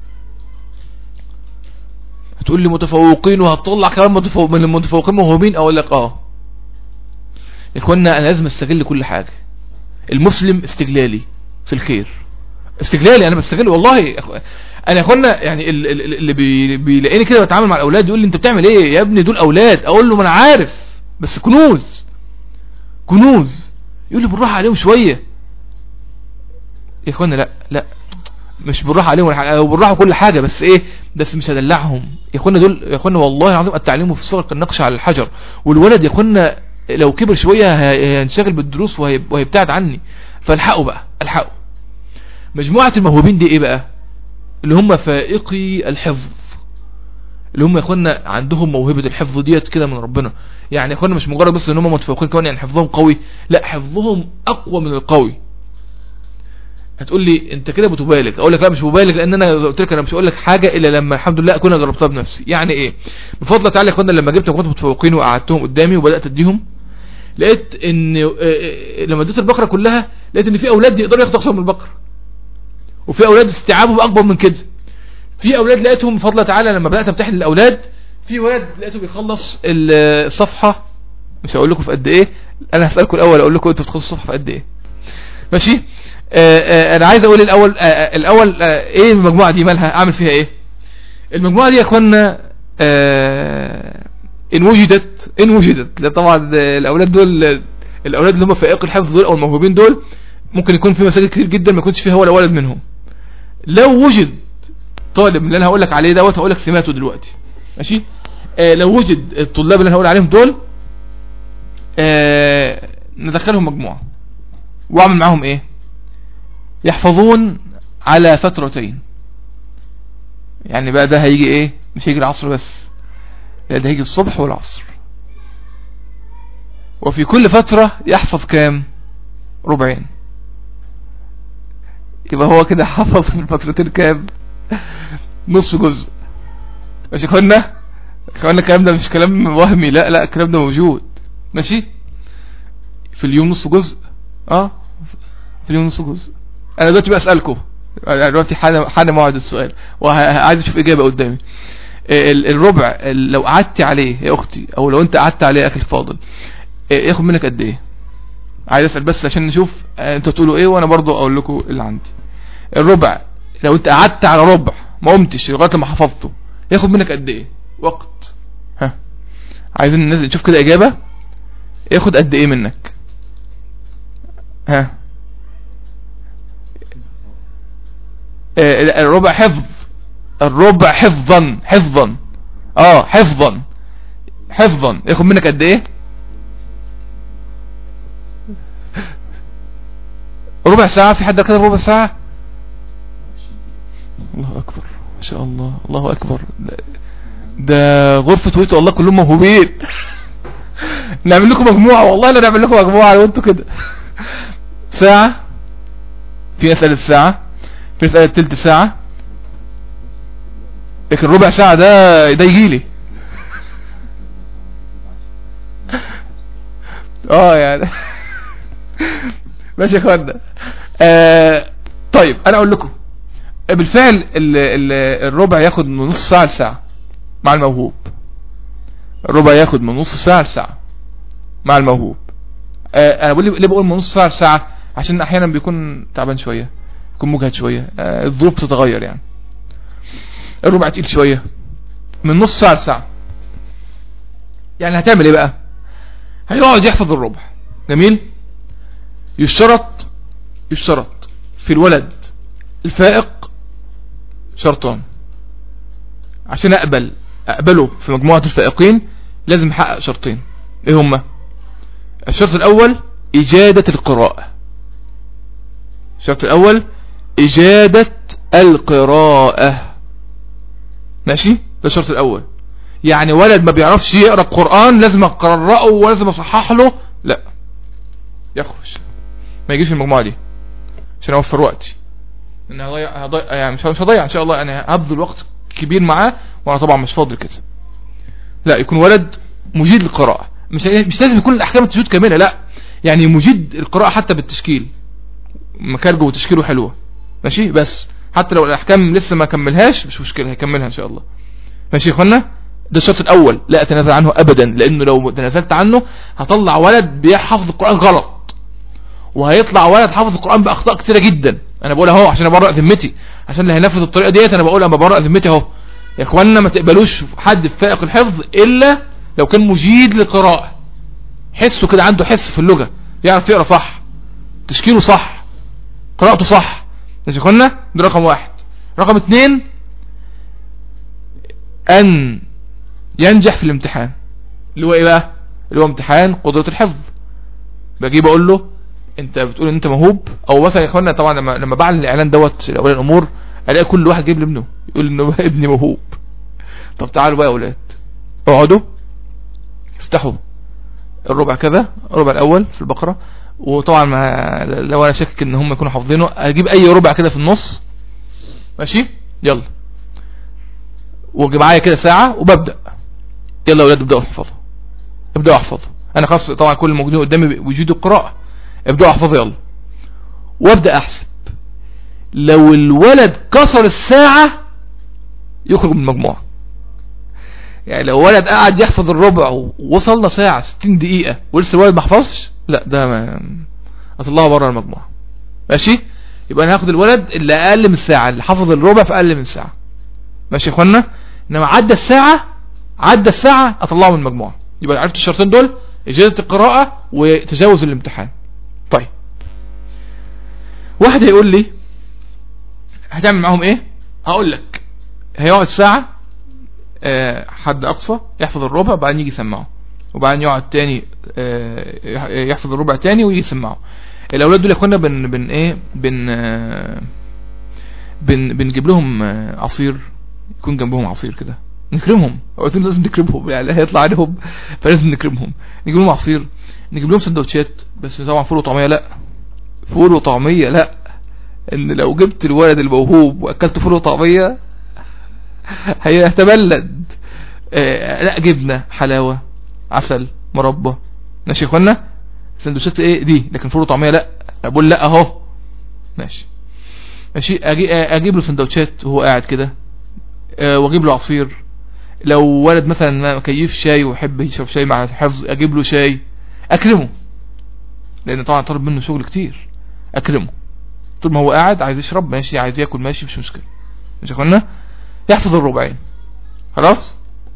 [SPEAKER 1] هتقول لي متفوقين وهتطلع كمان متفوق من المتفوقين موهوبين اقول لك اه يا اخوانا انا لازم استغل كل حاجة المسلم استغلالي في الخير استغلالي انا بستغل والله انا يا اخوانا يعني اللي بيلاقيني كده بتعامل مع الاولاد يقول لي انت بتعمل ايه يا ابني دول اولاد اقول له ما انا عارف بس كنوز كنوز يقول لي بالراحه عليهم شويه يا اخوانا لا لا مش بالراحه عليهم ولا حاجه بالراحه كل حاجه بس ايه بس مش هدلعهم يا اخوانا دول يا اخوانا والله العظيم التعليم في الصغر كالنقش على الحجر والولد يا اخوانا لو كبر شويه هينشغل بالدروس وهيبتعد عني فالحقوا بقى الحقوا مجموعه الموهوبين دي ايه بقى اللي هم فائقي الحفظ اللي هم يا اخوانا عندهم موهبه الحفظ ديت كده من ربنا يعني يا اخوانا مش مجرد بس ان هم متفوقين كمان يعني حفظهم قوي لا حفظهم اقوى من القوي هتقول لي انت كده بتبالغ اقول لك لا مش مبالغ لان انا قلت لك انا مش هقول لك حاجه الا لما الحمد لله اكون جربتها بنفسي يعني ايه بفضل تعالى يا اخوانا لما جبت كنت متفوقين وقعدتهم قدامي وبدات اديهم لقيت ان اه، اه، لما اديت البقره كلها لقيت ان في اولاد يقدروا ياخدوا اكثر من البقره وفي اولاد استيعابهم اكبر من كده في اولاد لقيتهم بفضل تعالى لما بدات امتحن الاولاد في ولد لقيته بيخلص الصفحه مش هقول لكم في قد ايه انا هسالكم الاول اقول لكم انتوا بتخلصوا الصفحه في قد ايه ماشي آآ آه، آآ انا عايز اقول الاول آآ الاول ايه المجموعه دي مالها اعمل فيها ايه المجموعه دي يا اخوانا ان وجدت ان وجدت طبعا الاولاد دول الاولاد اللي هم فائق الحفظ دول او الموهوبين دول ممكن يكون في مساجد كتير جدا ما يكونش فيها ولا ولد منهم لو وجد طالب اللي انا هقول لك عليه دوت هقول لك سماته دلوقتي ماشي آه لو وجد الطلاب اللي انا هقول عليهم دول آه ندخلهم مجموعه واعمل معاهم ايه يحفظون على فترتين يعني بقى ده هيجي ايه مش هيجي العصر بس لا ده هيجي الصبح والعصر وفي كل فترة يحفظ كام ربعين يبقى هو كده حفظ في الفترتين كام نص جزء ماشي اخوانا اخوانا الكلام ده مش كلام وهمي لا لا الكلام ده موجود ماشي في اليوم نص جزء اه في اليوم نص جزء انا دلوقتي بسألكم انا دلوقتي حان حان موعد السؤال وعايز اشوف اجابة قدامي الربع لو قعدت عليه يا اختي او لو انت قعدت عليه يا اخي الفاضل ياخد منك قد ايه عايز اسال بس عشان نشوف انتوا تقولوا ايه وانا برضو اقول لكم اللي عندي الربع لو انت قعدت على ربع ما قمتش لغايه لما حفظته ياخد منك قد ايه وقت ها عايزين الناس نشوف كده اجابه ياخد قد ايه منك ها آه، الربع حفظ الربع حفظا حفظا اه حفظا حفظا ياخد منك قد ايه ربع ساعة في حد كده ربع ساعة الله اكبر ما شاء الله الله اكبر ده, ده غرفة ويتو الله كلهم موهوبين نعمل لكم مجموعة والله لا نعمل لكم مجموعة لو انتوا كده ساعة في مسألة ساعة في مسألة تلت ساعة لكن ربع ساعة ده ده يجيلي اه يعني ماشي يا اخوانا آه طيب انا اقول لكم بالفعل ال ال الربع ياخد من نص ساعة لساعة مع الموهوب الربع ياخد من نص ساعة لساعة مع الموهوب آه انا بقول ليه بقول من نص ساعة لساعة عشان احيانا بيكون تعبان شوية يكون مجهد شوية آه الظروف بتتغير يعني الربع تقيل شوية من نص ساعة لساعة يعني هتعمل ايه بقى هيقعد يحفظ الربع جميل يشترط يشترط في الولد الفائق شرطان عشان اقبل اقبله في مجموعة الفائقين لازم احقق شرطين ايه هما الشرط الاول اجادة القراءة الشرط الاول اجادة القراءة ماشي ده الشرط الاول يعني ولد ما بيعرفش يقرأ القرآن لازم اقرأه ولازم اصحح له لا يخرج ما يجيش المجموعة دي عشان اوفر وقتي ان هضيع هضيع يعني مش مش هضيع ان شاء الله انا هبذل وقت كبير معاه وانا طبعا مش فاضي كده لا يكون ولد مجيد للقراءة مش مش لازم يكون الاحكام التجويد كاملة لا يعني مجيد القراءة حتى بالتشكيل مكارجه وتشكيله حلوة ماشي بس حتى لو الاحكام لسه ما كملهاش مش مشكلة هيكملها ان شاء الله ماشي يا اخوانا ده الشرط الاول لا اتنازل عنه ابدا لانه لو تنازلت عنه هطلع ولد بيحفظ القرآن غلط وهيطلع ولد حافظ القرآن باخطاء كتيرة جدا انا بقول اهو عشان ابرأ ذمتي عشان اللي هينفذ الطريقة ديت انا بقول انا ببرأ ذمتي اهو يا اخوانا ما تقبلوش حد في فائق الحفظ الا لو كان مجيد للقراءة حسه كده عنده حس في اللغة يعرف يقرأ صح تشكيله صح قراءته صح ماشي يا اخوانا ده رقم واحد رقم اتنين ان ينجح في الامتحان اللي هو ايه بقى اللي هو امتحان قدرة الحفظ بجيب اقول له انت بتقول ان انت موهوب او مثلا يا اخوانا طبعا لما لما بعلن الاعلان دوت لاولياء الامور الاقي كل واحد جايب لابنه يقول انه ابني موهوب طب تعالوا بقى يا اولاد اقعدوا افتحوا الربع كذا الربع الاول في البقرة وطبعا ما لو انا شاكك ان هم يكونوا حافظينه اجيب اي ربع كده في النص ماشي يلا واجي معايا كده ساعة وببدأ يلا يا اولاد ابدأوا احفظوا ابدأوا احفظوا انا خلاص طبعا كل الموجودين قدامي وجود القراءة ابدأوا احفظوا يلا وابدأ احسب لو الولد كسر الساعة يخرج من المجموعة يعني لو ولد قاعد يحفظ الربع ووصلنا ساعة 60 دقيقة ولسه الولد ما حفظش لا ده ما اطلعه بره المجموعة ماشي يبقى انا هاخد الولد اللي اقل من الساعة اللي حفظ الربع في اقل من ساعة ماشي يا اخوانا انما عدى الساعة عدى الساعة اطلعه من المجموعة يبقى عرفت الشرطين دول اجازة القراءة وتجاوز الامتحان طيب واحد هيقول لي هتعمل معاهم ايه هقول لك هيقعد ساعة آه، حد اقصى يحفظ الربع بعدين يجي يسمعه وبعدين يقعد تاني آه، يحفظ الربع تاني ويجي يسمعه الاولاد دول يا اخوانا بن بن ايه بن آه، بن بنجيب لهم آه، عصير يكون جنبهم عصير كده نكرمهم قلت لهم لازم نكرمهم يعني هيطلع عليهم فلازم نكرمهم نجيب لهم عصير نجيب لهم سندوتشات بس طبعا فول وطعميه لا فول وطعميه لا ان لو جبت الولد الموهوب واكلت فول وطعميه هيتبلد آه لا جبنه حلاوه عسل مربى ماشي يا اخوانا سندوتشات ايه دي لكن فول وطعميه لا بقول لا اهو ماشي ماشي أجي اجيب له سندوتشات وهو قاعد كده أه واجيب له عصير لو ولد مثلا كيف شاي ويحب يشرب شاي مع حفظ اجيب له شاي اكرمه لان طبعا طالب منه شغل كتير اكرمه طول ما هو قاعد عايز يشرب ماشي عايز ياكل ماشي مش مشكله مش اخوانا يحفظ الربعين خلاص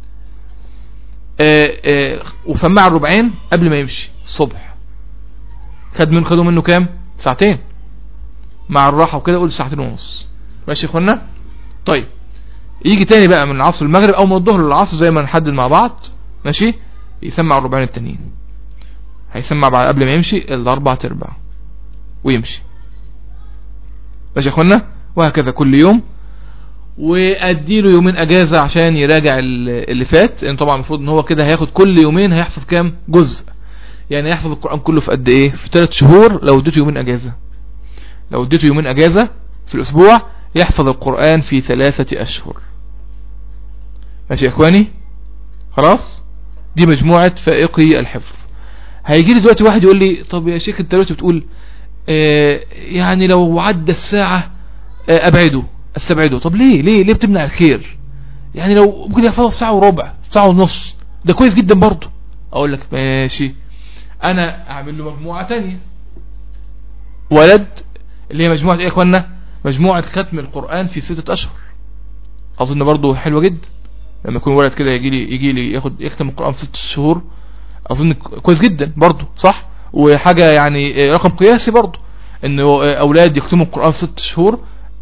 [SPEAKER 1] آه آه وسمع الربعين قبل ما يمشي الصبح خد من خدوا منه كام ساعتين مع الراحة وكده قول ساعتين ونص ماشي يا اخوانا طيب يجي تاني بقى من العصر المغرب او من الظهر للعصر زي ما نحدد مع بعض ماشي يسمع الربعين التانيين هيسمع بعد قبل ما يمشي الاربع ارباع ويمشي ماشي يا اخوانا وهكذا كل يوم واديله يومين اجازة عشان يراجع اللي فات لان طبعا المفروض ان هو كده هياخد كل يومين هيحفظ كام جزء يعني يحفظ القرآن كله في قد ايه في 3 شهور لو اديته يومين اجازة لو اديته يومين اجازة في الاسبوع يحفظ القرآن في ثلاثة اشهر ماشي يا اخواني خلاص دي مجموعة فائقي الحفظ هيجي لي دلوقتي واحد يقول لي طب يا شيخ انت دلوقتي بتقول اه يعني لو عدى الساعة اه ابعده استبعده طب ليه ليه ليه بتمنع الخير يعني لو ممكن يحفظه في ساعة وربع في ساعة ونص ده كويس جدا برضه اقول لك ماشي انا اعمل له مجموعة تانية ولد اللي هي مجموعة ايه يا اخوانا مجموعة ختم القرآن في ستة اشهر اظن برضه حلوة جدا لما يكون ولد كده يجي لي يجي لي ياخد يختم القرآن في ست شهور اظن كويس جدا برضه صح وحاجة يعني رقم قياسي برضه ان اولاد يختموا القرآن في ست شهور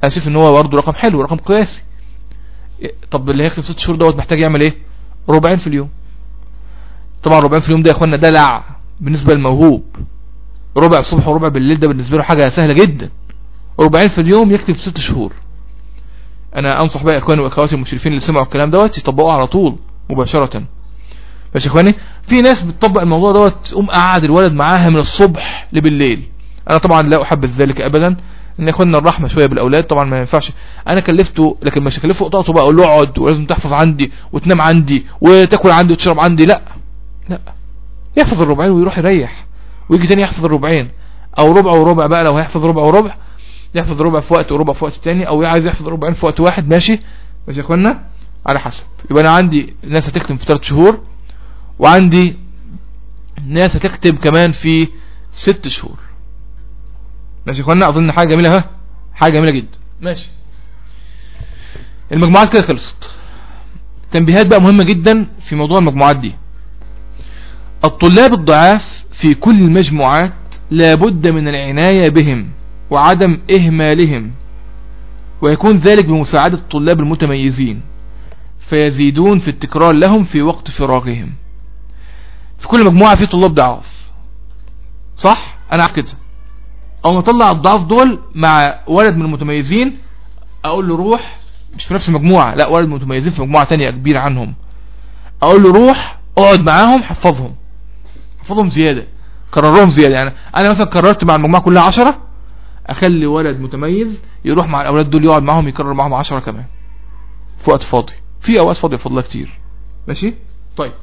[SPEAKER 1] اسف ان هو برضه رقم حلو رقم قياسي طب اللي هيختم ست شهور دوت محتاج يعمل ايه ربعين في اليوم طبعا ربعين في اليوم ده يا اخوانا دلع بالنسبة للموهوب ربع الصبح وربع بالليل ده بالنسبة له حاجة سهلة جدا ربعين في اليوم يكتب في ست شهور انا انصح بقى اخواني واخواتي المشرفين اللي سمعوا الكلام دوت يطبقوه على طول مباشرة ماشي يا اخواني في ناس بتطبق الموضوع دوت تقوم قاعد الولد معاها من الصبح لبالليل انا طبعا لا احبذ ذلك ابدا ان ياخدنا الرحمه شويه بالاولاد طبعا ما ينفعش انا كلفته لكن مش هكلفه قطعته بقى اقول له اقعد ولازم تحفظ عندي وتنام عندي وتاكل عندي وتشرب عندي لا لا يحفظ الربعين ويروح يريح ويجي تاني يحفظ الربعين او ربع وربع بقى لو هيحفظ ربع وربع يحفظ ربع في وقت وربع في وقت تاني او عايز يحفظ ربعين في وقت واحد ماشي ماشي يا اخوانا على حسب يبقى انا عندي ناس هتختم في 3 شهور وعندي ناس هتختم كمان في 6 شهور ماشي يا اخوانا اظن حاجه جميله ها حاجه جميله جدا ماشي المجموعات كده خلصت تنبيهات بقى مهمه جدا في موضوع المجموعات دي الطلاب الضعاف في كل المجموعات لابد من العناية بهم وعدم إهمالهم ويكون ذلك بمساعدة الطلاب المتميزين فيزيدون في التكرار لهم في وقت فراغهم في كل مجموعة في طلاب ضعاف صح انا عارف كده او نطلع الضعاف دول مع ولد من المتميزين اقول له روح مش في نفس المجموعة لا ولد متميزين في مجموعة تانية كبيرة عنهم اقول له روح اقعد معاهم حفظهم حفظهم زيادة كررهم زيادة يعني انا مثلا كررت مع المجموعة كلها عشرة اخلي ولد متميز يروح مع الاولاد دول يقعد معاهم يكرر معاهم عشرة كمان في وقت فاضي في اوقات فاضية فضلها كتير ماشي طيب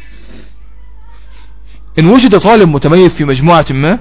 [SPEAKER 1] ان وجد طالب متميز في مجموعة ما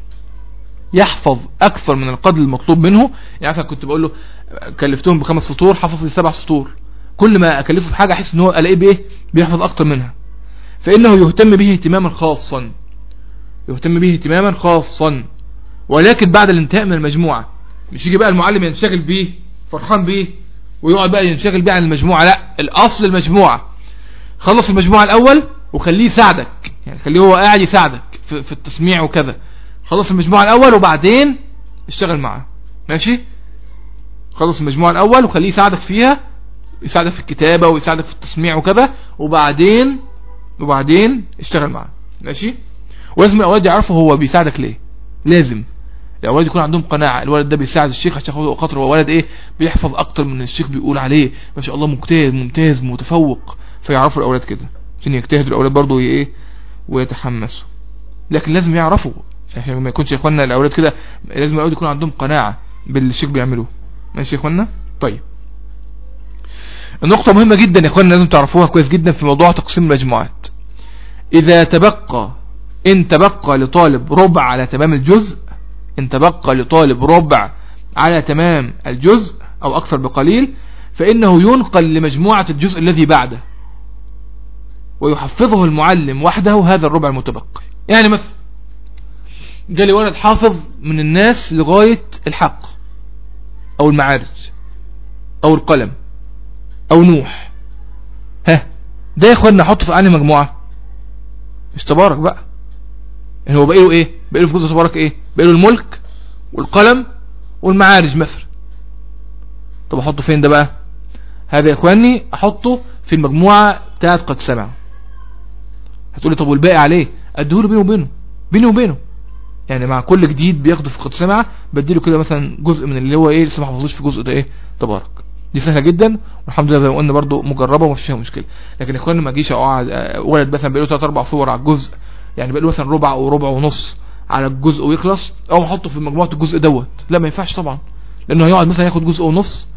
[SPEAKER 1] يحفظ اكثر من القدر المطلوب منه يعني مثلا كنت بقول له كلفتهم بخمس سطور حفظ لي سبع سطور كل ما اكلفه بحاجة احس ان هو الاقيه بايه بيحفظ اكتر منها فانه يهتم به اهتماما خاصا يهتم به اهتماما خاصا ولكن بعد الانتهاء من المجموعة مش يجي بقى المعلم ينشغل بيه فرحان بيه ويقعد بقى ينشغل بيه عن المجموعة لا الاصل المجموعة خلص المجموعة الاول وخليه يساعدك يعني خليه هو قاعد يساعدك في, في التسميع وكذا خلص المجموعة الاول وبعدين اشتغل معاه ماشي خلص المجموعة الاول وخليه يساعدك فيها يساعدك في الكتابة ويساعدك في التسميع وكذا وبعدين وبعدين اشتغل معاه ماشي ولازم الاولاد يعرفوا هو بيساعدك ليه لازم الاولاد يكون عندهم قناعة الولد ده بيساعد الشيخ عشان خاطر خاطر هو ولد ايه بيحفظ اكتر من الشيخ بيقول عليه ما شاء الله مجتهد ممتاز متفوق فيعرفوا الاولاد كده عشان يجتهدوا الاولاد برضو ايه ويتحمسوا لكن لازم يعرفوا عشان ما يكونش يا اخوانا الاولاد كده لازم الاولاد يكون عندهم قناعة باللي الشيخ بيعملوه ماشي يا اخوانا طيب النقطة مهمة جدا يا اخوانا لازم تعرفوها كويس جدا في موضوع تقسيم المجموعات اذا تبقى ان تبقى لطالب ربع على تمام الجزء ان تبقى لطالب ربع على تمام الجزء او اكثر بقليل فانه ينقل لمجموعة الجزء الذي بعده ويحفظه المعلم وحده هذا الربع المتبقي يعني مثلا جالي ولد حافظ من الناس لغاية الحق او المعارج او القلم او نوح ها ده يا اخوانا احطه في انهي مجموعة مش تبارك بقى يعني هو باقي له ايه باقي له في جزء تبارك ايه باقي له الملك والقلم والمعارج مثلا طب احطه فين ده بقى هذا يا اخواني احطه في المجموعة بتاعت قد سمع هتقولي طب والباقي عليه اديهوله بينه وبينه بيني وبينه يعني مع كل جديد بياخده في قد سمع بديله كده مثلا جزء من اللي هو ايه لسه ما حفظوش في جزء ده ايه تبارك دي سهله جدا والحمد لله زي ما قلنا برده مجربه وما فيش مشكله لكن يا اخوانا ما اجيش اقعد ولد مثلا بقى له 3 4 صور على الجزء يعني بقى له مثلا ربع او ربع ونص على الجزء ويخلص او احطه في مجموعه الجزء دوت لا ما ينفعش طبعا لانه هيقعد مثلا ياخد جزء ونص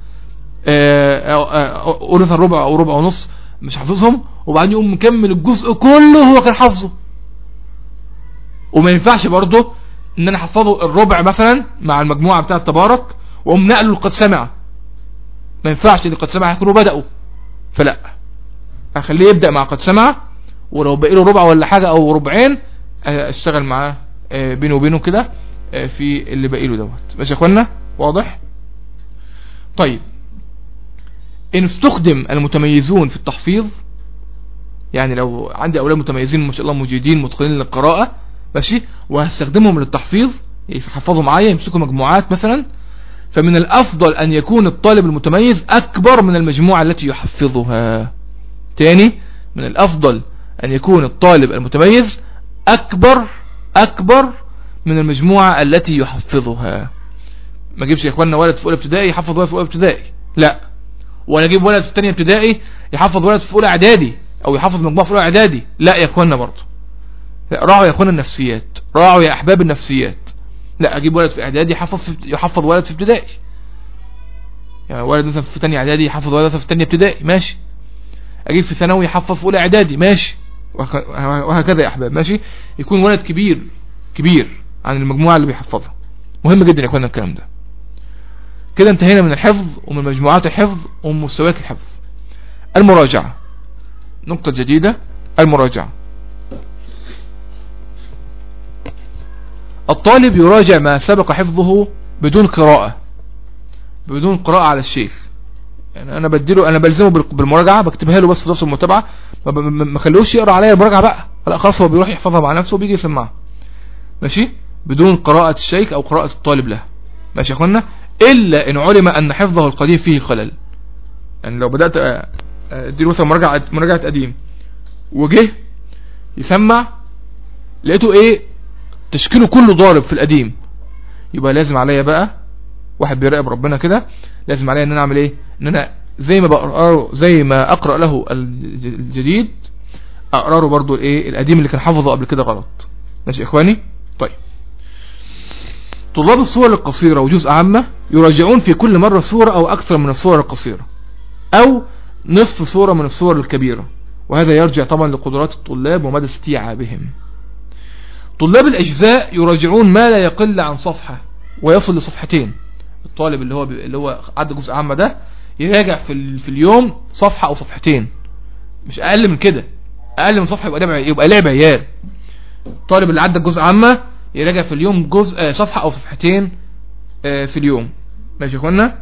[SPEAKER 1] قول مثلا ربع او ربع ونص مش حافظهم وبعدين يقوم مكمل الجزء كله هو كان حافظه وما ينفعش برضه ان انا احفظه الربع مثلا مع المجموعه بتاعه تبارك واقوم نقله لقد سمع ما ينفعش ان قد سمع يكونوا بدأوا فلا اخليه يبدأ مع قد سمع ولو بقي له ربع ولا حاجة او ربعين اشتغل معاه بينه وبينه كده في اللي باقي له دوت ماشي يا اخوانا واضح طيب ان استخدم المتميزون في التحفيظ يعني لو عندي اولاد متميزين ما شاء الله مجيدين متقنين للقراءة ماشي وهستخدمهم للتحفيظ يحفظوا معايا يمسكوا مجموعات مثلا فمن الافضل ان يكون الطالب المتميز اكبر من المجموعة التي يحفظها تاني من الافضل ان يكون الطالب المتميز اكبر اكبر من المجموعة التي يحفظها ما جيبش يا اخوانا ولد في اولى ابتدائي يحفظ ولد في اولى ابتدائي لا وانا اجيب ولد في ثانيه ابتدائي يحفظ ولد في اولى اعدادي او يحفظ مجموعه في اولى اعدادي لا يا اخوانا برضه راعوا يا اخوانا النفسيات راعوا يا احباب النفسيات لا اجيب ولد في اعدادي يحفظ في يحفظ ولد في ابتدائي يعني ولد مثلا في ثانيه اعدادي يحفظ ولد في ثانيه ابتدائي ماشي اجيب في ثانوي يحفظ في اولى اعدادي ماشي وهكذا يا احباب ماشي يكون ولد كبير كبير عن المجموعه اللي بيحفظها مهم جدا يا اخوانا الكلام ده كده انتهينا من الحفظ ومن مجموعات الحفظ ومن مستويات الحفظ المراجعة نقطة جديدة المراجعة الطالب يراجع ما سبق حفظه بدون قراءة بدون قراءة على الشيخ يعني انا بديله انا بلزمه بالمراجعة بكتبها له بس في المتابعة ما خلوش يقرا عليا المراجعة بقى لا خلاص هو بيروح يحفظها مع نفسه وبيجي يسمعها ماشي بدون قراءة الشيخ او قراءة الطالب له ماشي يا اخوانا الا ان علم ان حفظه القديم فيه خلل يعني لو بدأت اديله مثلا مراجعة مراجعة قديم وجه يسمع لقيته ايه تشكيله كله ضارب في القديم يبقى لازم عليا بقى واحد بيراقب ربنا كده لازم عليا ان انا اعمل ايه ان انا زي ما بقرأ زي ما اقرأ له الجديد اقرأ له برضو الايه القديم اللي كان حافظه قبل كده غلط ماشي يا اخواني طيب طلاب الصور القصيرة وجزء عامة يراجعون في كل مرة صورة او اكثر من الصور القصيرة او نصف صورة من الصور الكبيرة وهذا يرجع طبعا لقدرات الطلاب ومدى استيعابهم طلاب الاجزاء يراجعون ما لا يقل عن صفحة ويصل لصفحتين الطالب اللي هو ب... اللي هو عدى جزء عامة ده يراجع في, ال... في اليوم صفحة او صفحتين مش اقل من كده اقل من صفحة يبقى لعب يبقى لعب عيال الطالب اللي عدى الجزء عامة يراجع في اليوم جزء صفحة او صفحتين في اليوم ماشي يا اخوانا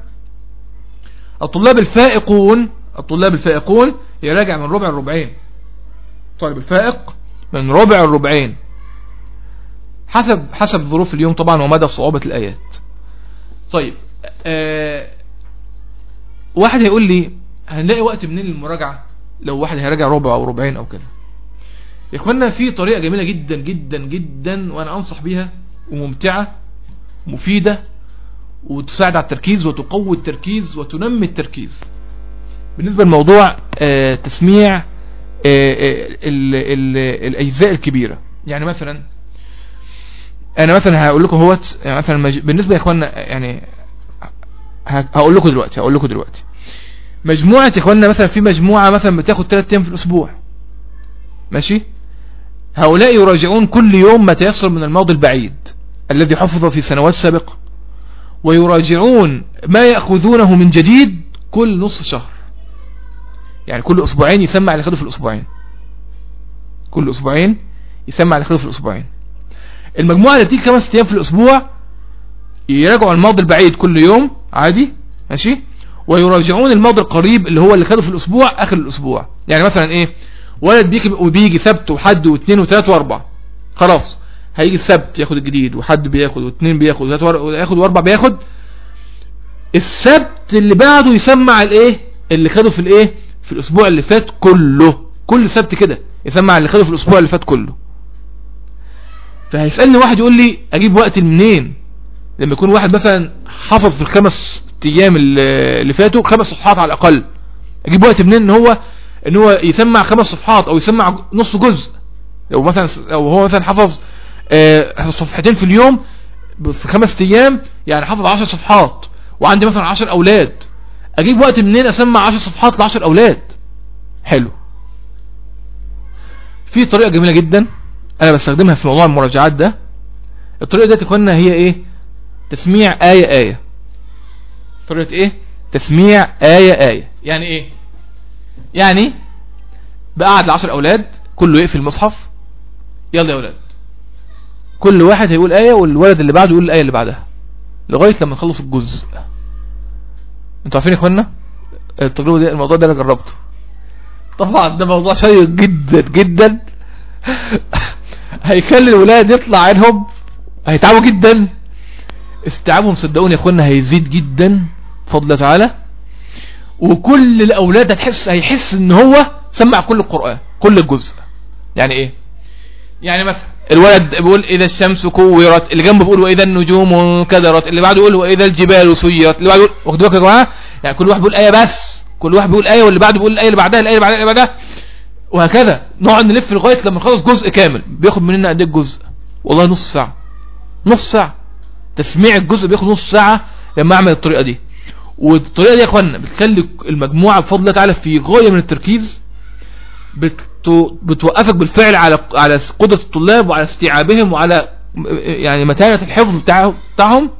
[SPEAKER 1] الطلاب الفائقون الطلاب الفائقون يراجع من ربع الربعين الطالب الفائق من ربع الربعين حسب حسب ظروف اليوم طبعا ومدى صعوبة الآيات طيب آه واحد هيقول لي هنلاقي وقت منين للمراجعة لو واحد هيراجع ربع او ربعين او كده يا اخوانا في طريقة جميلة جدا جدا جدا وانا انصح بيها وممتعة مفيدة وتساعد على التركيز وتقوي التركيز وتنمي التركيز بالنسبة لموضوع آه تسميع آه ال ال الاجزاء الكبيرة يعني مثلا انا مثلا هقول لكم هوت يعني مثلا مج... بالنسبة يا اخوانا يعني هقول لكم دلوقتي هقول لكم دلوقتي مجموعة يا اخوانا مثلا في مجموعة مثلا بتاخد 3 ايام في الاسبوع ماشي هؤلاء يراجعون كل يوم ما تيسر من الماضي البعيد الذي حفظ في سنوات سابقة ويراجعون ما يأخذونه من جديد كل نصف شهر يعني كل اسبوعين يسمع اللي خده في الاسبوعين كل اسبوعين يسمع اللي خده في الاسبوعين المجموعة اللي بتيجي خمس ايام في الاسبوع يراجعوا الماضي البعيد كل يوم عادي ماشي ويراجعون الماضي القريب اللي هو اللي خده في الاسبوع اخر الاسبوع يعني مثلا ايه ولد بيجي وبيجي سبت وحد واثنين وثلاث واربع خلاص هيجي السبت ياخد الجديد وحد بياخد واثنين بياخد وثلاث وياخد واربع بياخد السبت اللي بعده يسمع الايه اللي خده في الايه في الاسبوع اللي فات كله كل سبت كده يسمع اللي خده في الاسبوع اللي فات كله فهيسألني واحد يقول لي اجيب وقت منين لما يكون واحد مثلا حفظ في الخمس ايام اللي فاتوا خمس صفحات على الاقل اجيب وقت منين ان هو ان هو يسمع خمس صفحات او يسمع نص جزء لو مثلا او هو مثلا حفظ آه صفحتين في اليوم في خمس ايام يعني حفظ عشر صفحات وعندي مثلا عشر اولاد اجيب وقت منين اسمع عشر صفحات لعشر اولاد حلو في طريقة جميلة جدا انا بستخدمها في موضوع المراجعات ده الطريقة دي تكون هي ايه تسميع آية آية طريقة ايه تسميع آية آية يعني ايه يعني بقعد لعشر اولاد كله يقفل المصحف يلا يا اولاد كل واحد هيقول آية والولد اللي بعده يقول الآية اللي بعدها لغاية لما نخلص الجزء انتوا عارفين يا اخوانا التجربة دي الموضوع ده انا جربته طبعا ده موضوع شيق جدا جدا هيخلي الولاد يطلع عينهم هيتعبوا جدا استيعابهم صدقوني يا اخوانا هيزيد جدا بفضل الله تعالى وكل الاولاد هتحس هيحس ان هو سمع كل القرآن كل الجزء يعني ايه يعني مثلا الولد بيقول اذا الشمس كورت اللي جنبه بيقول واذا النجوم انكدرت اللي بعده يقول واذا الجبال سيرت اللي بعده يقول واخد بالك يا جماعه يعني كل واحد بيقول ايه بس كل واحد بيقول ايه واللي بعده بيقول الايه اللي بعدها الايه اللي بعدها اللي بعدها وهكذا نقعد نلف لغايه لما نخلص جزء كامل بياخد مننا قد ايه الجزء والله نص ساعه نص ساعه تسميع الجزء بياخد نص ساعه لما اعمل الطريقه دي والطريقه دي يا اخوانا بتخلي المجموعه بفضل الله تعالى في غايه من التركيز بتوقفك بالفعل على على قدره الطلاب وعلى استيعابهم وعلى يعني متانه الحفظ بتاعهم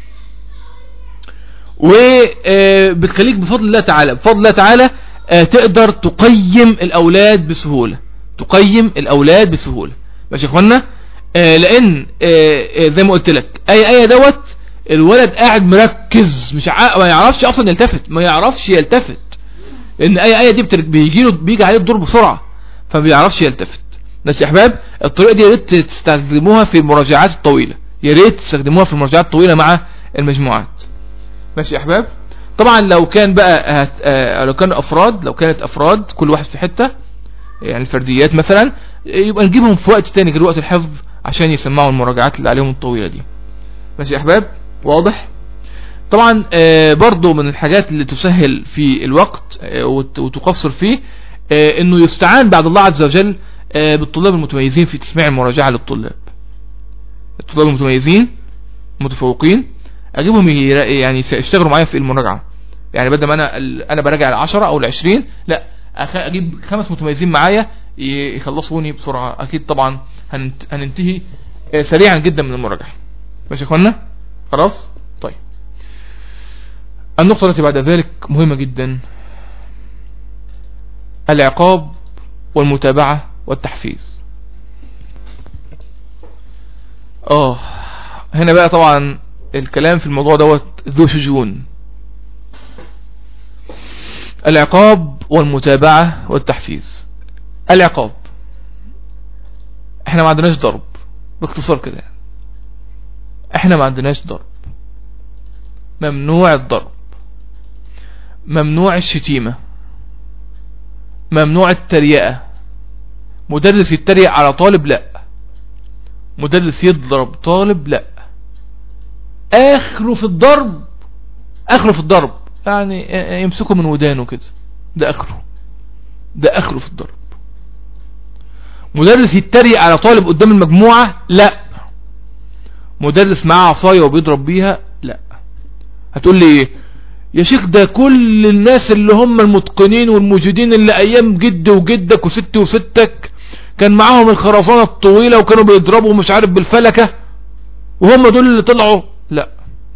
[SPEAKER 1] وبتخليك بفضل الله تعالى بفضل الله تعالى آه، تقدر تقيم الاولاد بسهولة تقيم الاولاد بسهولة ماشي يا اخوانا آه، لان آه، زي ما قلت لك اي اي دوت الولد قاعد مركز مش ع... ما يعرفش اصلا يلتفت ما يعرفش يلتفت لان اي ايه دي بيجي له بيجي عليه الدور بسرعه فما بيعرفش يلتفت بس يا احباب الطريقه دي يا ريت تستخدموها في المراجعات الطويله يا ريت تستخدموها في المراجعات الطويله مع المجموعات ماشي يا احباب طبعا لو كان بقى هت... آه لو كان افراد لو كانت افراد كل واحد في حتة يعني الفرديات مثلا يبقى نجيبهم في وقت تاني غير وقت الحفظ عشان يسمعوا المراجعات اللي عليهم الطويلة دي ماشي يا احباب واضح طبعا آه برضو من الحاجات اللي تسهل في الوقت آه وتقصر فيه آه انه يستعان بعد الله عز وجل آه بالطلاب المتميزين في تسميع المراجعة للطلاب الطلاب المتميزين متفوقين اجيبهم يعني يشتغلوا معايا في المراجعه يعني بدل ما انا انا براجع ال 10 او ال 20 لا اجيب خمس متميزين معايا يخلصوني بسرعه اكيد طبعا هننتهي آه، سريعا جدا من المراجعه ماشي يا اخوانا خلاص طيب النقطه التي بعد ذلك مهمه جدا العقاب والمتابعه والتحفيز اه هنا بقى طبعا الكلام في الموضوع دوت ذو شجون العقاب والمتابعة والتحفيز العقاب احنا ما عندناش ضرب باختصار كده احنا ما عندناش ضرب ممنوع الضرب ممنوع الشتيمة ممنوع التريقة مدرس يتريق على طالب لا مدرس يضرب طالب لا اخره في الضرب اخره في الضرب يعني يمسكه من ودانه كده ده اخره ده اخره في الضرب مدرس يتريق على طالب قدام المجموعة لا مدرس معاه عصاية وبيضرب بيها لا هتقول لي ايه يا شيخ ده كل الناس اللي هم المتقنين والموجودين اللي ايام جد وجدك وست وستك كان معاهم الخرسانة الطويلة وكانوا بيضربوا مش عارف بالفلكة وهم دول اللي طلعوا لا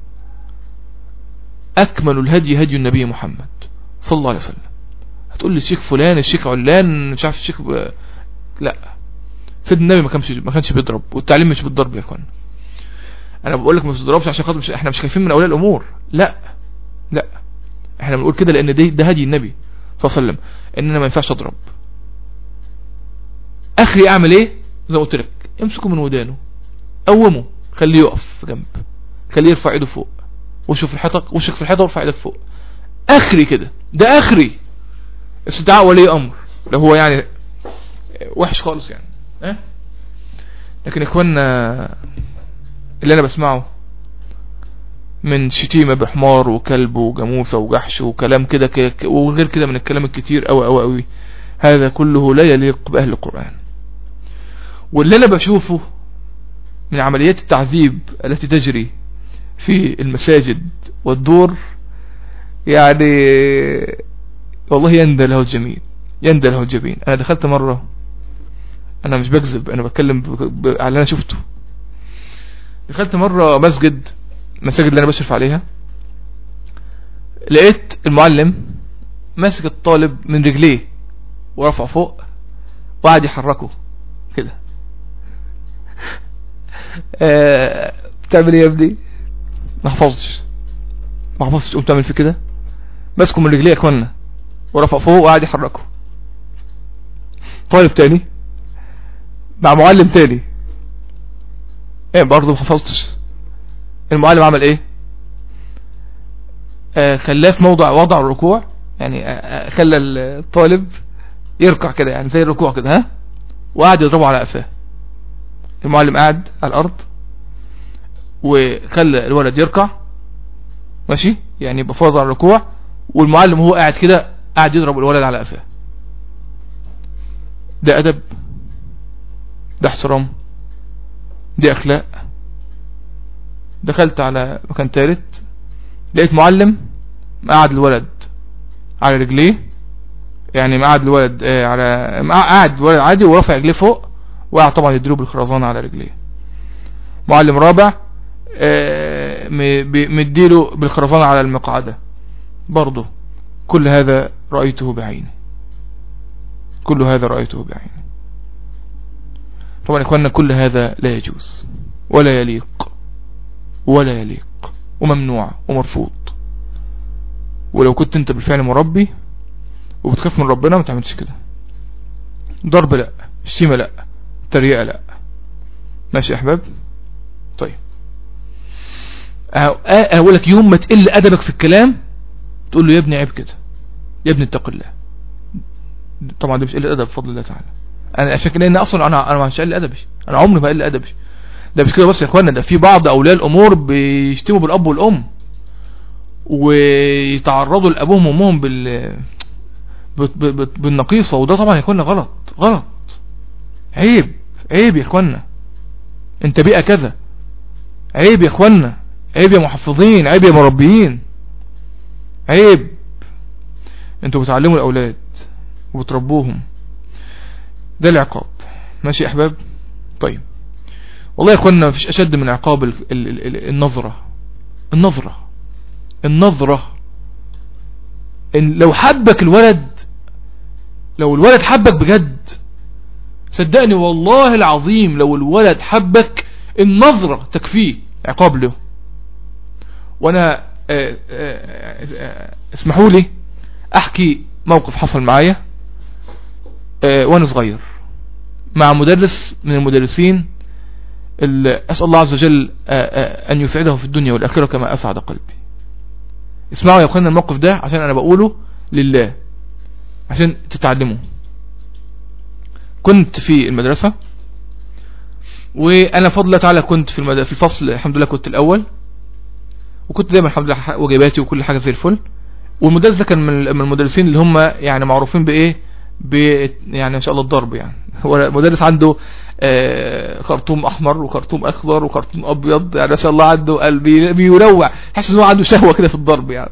[SPEAKER 1] أكمل الهدي هدي النبي محمد صلى الله عليه وسلم هتقول لي الشيخ فلان الشيخ علان مش عارف الشيخ ب... لا سيد النبي ما كانش ما كانش بيضرب والتعليم مش بالضرب يا اخوان انا بقول لك ما تضربش عشان خاطر مش احنا مش خايفين من اولياء الامور لا لا احنا بنقول كده لان ده ده هدي النبي صلى الله عليه وسلم ان انا ما ينفعش اضرب اخري اعمل ايه زي ما قلت لك امسكه من ودانه قومه خليه يقف في جنب خليه يرفع ايده فوق وشوف الحيطة وشك في الحيطة وارفع ايدك فوق اخري كده ده اخري استدعاء ولي امر لو هو يعني وحش خالص يعني اه لكن اخوانا اللي انا بسمعه من شتيمة بحمار وكلب وجاموسة وجحش وكلام كده وغير كده من الكلام الكتير اوي اوي اوي هذا كله لا يليق باهل القرآن واللي انا بشوفه من عمليات التعذيب التي تجري في المساجد والدور يعني والله يندى له الجميل يندى له الجبين انا دخلت مرة انا مش بكذب انا بتكلم على اللي انا شفته دخلت مرة مسجد مساجد اللي انا بشرف عليها لقيت المعلم ماسك الطالب من رجليه ورفع فوق وقعد يحركه كده آه بتعمل ايه يا ابني ما حفظتش ما حفظتش قمت تعمل في كده ماسكه من رجليه يا اخوانا ورفع فوق وقعد يحركه طالب تاني مع معلم تاني ايه برضه ما حفظتش المعلم عمل ايه آه خلاه في موضع وضع الركوع يعني آه آه خلى الطالب يركع كده يعني زي الركوع كده ها وقعد يضربه على قفاه المعلم قاعد على الارض وخلى الولد يركع ماشي يعني يبقى فاضل على الركوع والمعلم وهو قاعد كده قاعد يضرب الولد على قفاه ده ادب ده احترام دي اخلاق دخلت على مكان تالت لقيت معلم قاعد الولد على رجليه يعني مقعد الولد آه على قاعد الولد عادي ورافع رجليه فوق وقاعد طبعا يدرب بالخرزانة على رجليه معلم رابع آه مديله بالخرزانة على المقعدة برضه كل هذا رأيته بعيني كل هذا رأيته بعيني طبعا اخواننا كل هذا لا يجوز ولا يليق ولا يليق وممنوع ومرفوض ولو كنت انت بالفعل مربي وبتخاف من ربنا ما تعملش كده ضرب لا شتيمة لا تريقة لا ماشي يا احباب طيب اقول لك يوم ما تقل ادبك في الكلام تقول له يا ابني عيب كده يا ابني اتق الله طبعا دي مش قله ادب بفضل الله تعالى انا عشان كده لان اصلا انا انا مش قل ادبي انا عمري ما قل ادبي ده مش كده بس يا اخوانا ده في بعض اولياء الامور بيشتموا بالاب والام ويتعرضوا لابوهم وامهم بال بالنقيصة وده طبعا يا اخوانا غلط غلط عيب عيب يا اخوانا انت بيئة كذا عيب يا اخوانا عيب يا محفظين عيب يا مربيين عيب انتوا بتعلموا الاولاد وبتربوهم ده العقاب ماشي يا احباب طيب والله يا اخوانا مفيش اشد من عقاب ال ال ال النظرة النظرة النظرة إن لو حبك الولد لو الولد حبك بجد صدقني والله العظيم لو الولد حبك النظرة تكفيه عقاب له وانا اسمحوا لي احكي موقف حصل معايا وانا صغير مع مدرس من المدرسين اللي اسأل الله عز وجل ان يسعده في الدنيا والاخرة كما اسعد قلبي اسمعوا يا اخوانا الموقف ده عشان انا بقوله لله عشان تتعلموا كنت في المدرسة وانا فضل الله تعالى كنت في المد... في الفصل الحمد لله كنت الاول وكنت دايما الحمد لله واجباتي وكل حاجة زي الفل والمدرس ده كان من المدرسين اللي هم يعني معروفين بايه ب يعني ان شاء الله الضرب يعني هو مدرس عنده آه خرطوم احمر وخرطوم اخضر وخرطوم ابيض يعني ما شاء الله عنده قلبي بيروع تحس ان هو عنده شهوه كده في الضرب يعني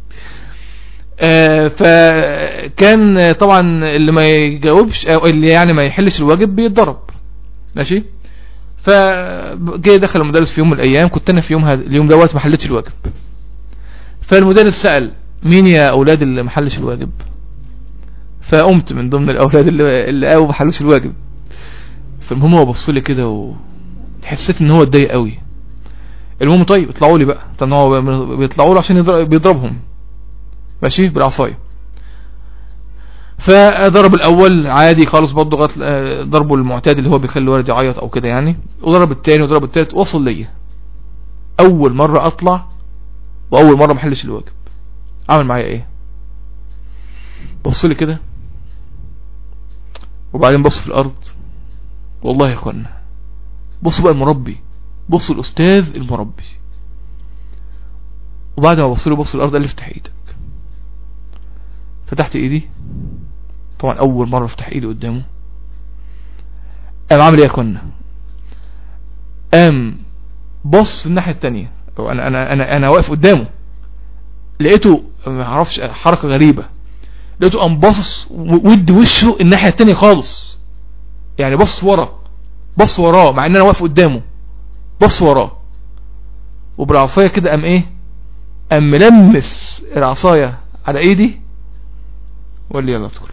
[SPEAKER 1] آه فكان طبعا اللي ما يجاوبش او اللي يعني ما يحلش الواجب بيتضرب ماشي فجاي دخل المدرس في يوم من الايام كنت انا في يوم هذا اليوم دوت ما حلتش الواجب فالمدرس سأل مين يا اولاد اللي ما حلش الواجب فقمت من ضمن الاولاد اللي اللي قاوا ما حلوش الواجب فالمهم هو بص لي كده وحسيت ان هو اتضايق قوي المهم طيب اطلعوا لي بقى طب هو بيطلعوا له عشان يضرب بيضربهم ماشي بالعصايه فضرب الاول عادي خالص برضه غلط ضربه المعتاد اللي هو بيخلي الولد يعيط او كده يعني وضرب التاني وضرب التالت وصل ليا اول مرة اطلع واول مرة محلش الواجب عمل معايا ايه بص لي كده وبعدين بص في الارض والله يا اخوانا بص بقى المربي بص الاستاذ المربي وبعد ما بص له بص الارض قال لي افتح ايدك فتحت ايدي طبعا اول مرة افتح ايدي قدامه قام عامل ايه يا اخوانا قام بص الناحية التانية انا انا انا انا واقف قدامه لقيته ما اعرفش حركة غريبة لقيته قام باصص ودي وشه الناحية التانية خالص يعني بص ورا بص وراه مع ان انا واقف قدامه بص وراه وبالعصاية كده قام ايه قام ملمس العصاية على ايدي وقال لي يلا ادخل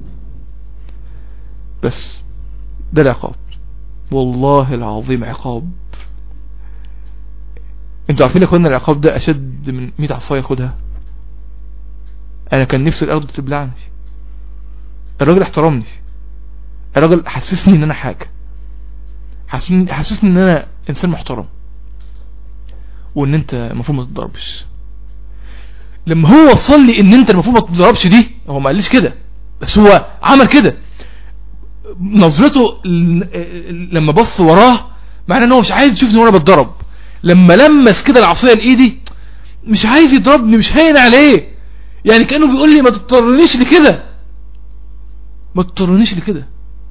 [SPEAKER 1] بس ده العقاب والله العظيم عقاب انتوا عارفين يا اخوانا العقاب ده اشد من 100 عصايه ياخدها انا كان نفسي الارض تبلعني الراجل احترمني الراجل حسسني ان انا حاجه حسسني حسسني ان انا انسان محترم وان انت المفروض ما تتضربش لما هو وصل لي ان انت المفروض ما تتضربش دي هو ما قاليش كده بس هو عمل كده نظرته ل- لما بص وراه معناه ان هو مش عايز يشوفني وانا بتضرب لما لمس كده العصايه لايدي مش عايز يضربني مش هين عليه يعني كانه بيقول لي ما تضطرنيش لكده ما تضطرنيش لكده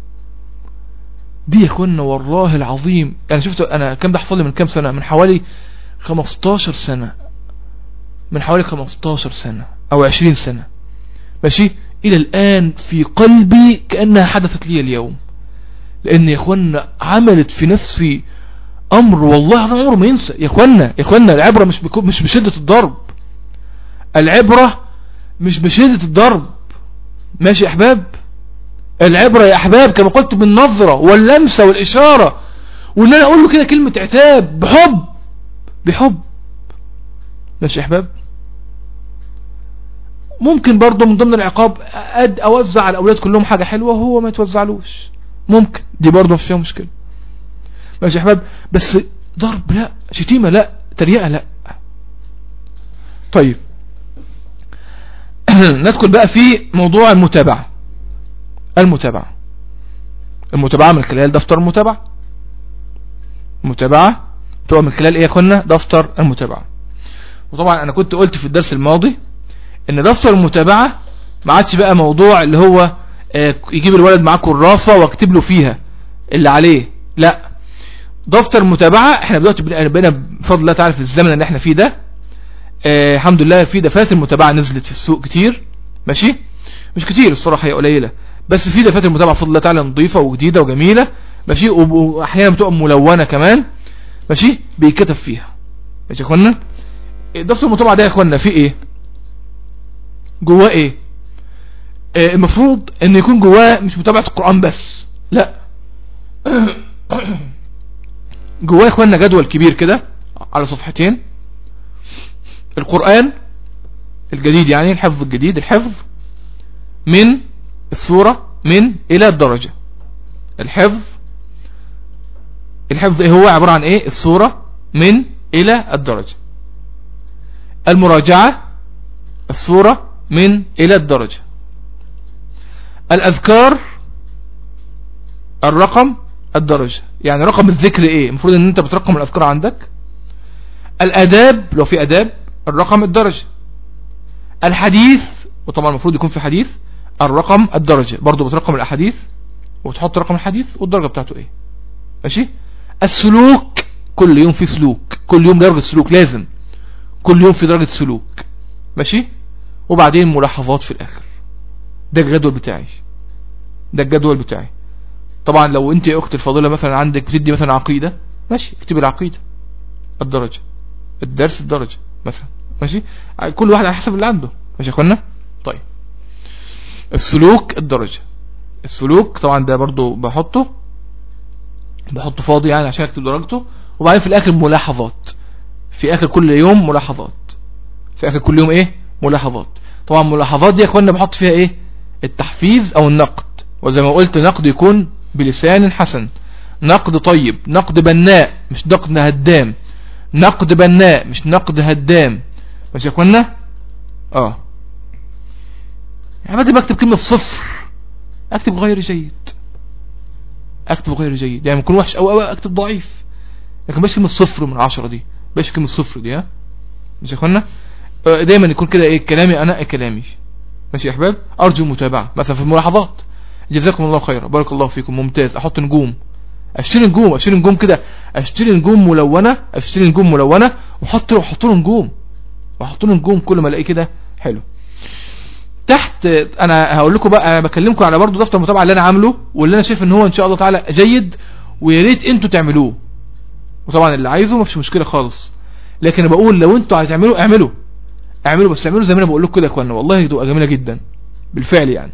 [SPEAKER 1] دي يا اخوانا والله العظيم يعني شفت انا كام ده حصل لي من كام سنه من حوالي 15 سنه من حوالي 15 سنه او 20 سنه ماشي الى الان في قلبي كانها حدثت لي اليوم لان يا اخوانا عملت في نفسي امر والله انا عمره ما ينسى يا اخوانا يا اخوانا العبره مش بكو مش بشده الضرب العبره مش بشده الضرب ماشي يا احباب العبره يا احباب كما قلت بالنظره واللمسه والاشاره وان انا اقول له كده كلمه عتاب بحب بحب ماشي يا احباب ممكن برضه من ضمن العقاب أد اوزع على الاولاد كلهم حاجه حلوه وهو ما يتوزعلوش ممكن دي برضه مش فيها مشكله ماشي يا احباب بس ضرب لا شتيمه لا تريقه لا طيب ندخل بقى في موضوع المتابعه المتابعه المتابعه من خلال دفتر المتابعه المتابعه تبقى من خلال ايه يا اخوانا دفتر المتابعه وطبعا انا كنت قلت في الدرس الماضي ان دفتر المتابعة ما عادش بقى موضوع اللي هو آه، يجيب الولد معاه كراسة واكتب له فيها اللي عليه لا دفتر المتابعة احنا دلوقتي بقينا بقينا بفضل الله تعالى في الزمن اللي احنا فيه ده آه الحمد لله في دفاتر متابعة نزلت في السوق كتير ماشي مش كتير الصراحة هي قليلة بس في دفاتر متابعة بفضل الله تعالى نظيفة وجديدة وجميلة ماشي وب- واحيانا بتبقى ملونة كمان ماشي بيتكتب فيها ماشي يا اخوانا دفتر المتابعة ده يا اخوانا فيه ايه جواه ايه آه، المفروض ان يكون جواه مش متابعة القرآن بس لا جواه يا اخوانا جدول كبير كده على صفحتين القرآن الجديد يعني الحفظ الجديد الحفظ من السورة من الى الدرجة الحفظ الحفظ ايه هو عبارة عن ايه السورة من الى الدرجة المراجعة السورة من إلى الدرجة الأذكار الرقم الدرجة يعني رقم الذكر إيه المفروض أن أنت بترقم الأذكار عندك الأداب لو في أداب الرقم الدرجة الحديث وطبعا المفروض يكون في حديث الرقم الدرجة برضو بترقم الأحاديث وتحط رقم الحديث والدرجة بتاعته إيه ماشي السلوك كل يوم في سلوك كل يوم درجة سلوك لازم كل يوم في درجة سلوك ماشي وبعدين ملاحظات في الاخر ده الجدول بتاعي ده الجدول بتاعي طبعا لو انت يا اختي الفاضله مثلا عندك بتدي مثلا عقيده ماشي اكتبي العقيده الدرجه الدرس الدرجه مثلا ماشي كل واحد على حسب اللي عنده ماشي يا اخوانا طيب السلوك الدرجه السلوك طبعا ده برضو بحطه بحطه فاضي يعني عشان اكتب درجته وبعدين في الاخر ملاحظات في اخر كل يوم ملاحظات في اخر كل يوم ايه ملاحظات طبعا ملاحظات دي يا اخوانا بحط فيها ايه التحفيز او النقد وزي ما قلت نقد يكون بلسان حسن نقد طيب نقد بناء مش نقد هدام نقد بناء مش نقد هدام ماشي يا اخوانا اه يعني بدل ما اكتب كلمة صفر اكتب غير جيد اكتب غير جيد يعني يكون وحش او او اكتب ضعيف لكن باش كلمة صفر من عشرة دي باش كلمة صفر دي ها ماشي يا اخوانا آه، دايما يكون كده ايه كلامي انا كلامي ماشي يا احباب ارجو المتابعة مثلا في الملاحظات جزاكم الله خيرا بارك الله فيكم ممتاز احط نجوم اشتري نجوم اشتري نجوم كده اشتري نجوم ملونة اشتري نجوم ملونة واحط له احط له نجوم واحط له نجوم كل ما الاقي كده حلو تحت انا هقول لكم بقى انا بكلمكم على برضو دفتر المتابعه اللي انا عامله واللي انا شايف ان هو ان شاء الله تعالى جيد ويا ريت انتوا تعملوه وطبعا اللي عايزه مفيش مشكله خالص لكن انا بقول لو انتوا عايز تعملوا اعملوا اعملوا بس اعملوا زي ما انا بقول لكم كده يا اخوانا والله تبقى جميله جدا بالفعل يعني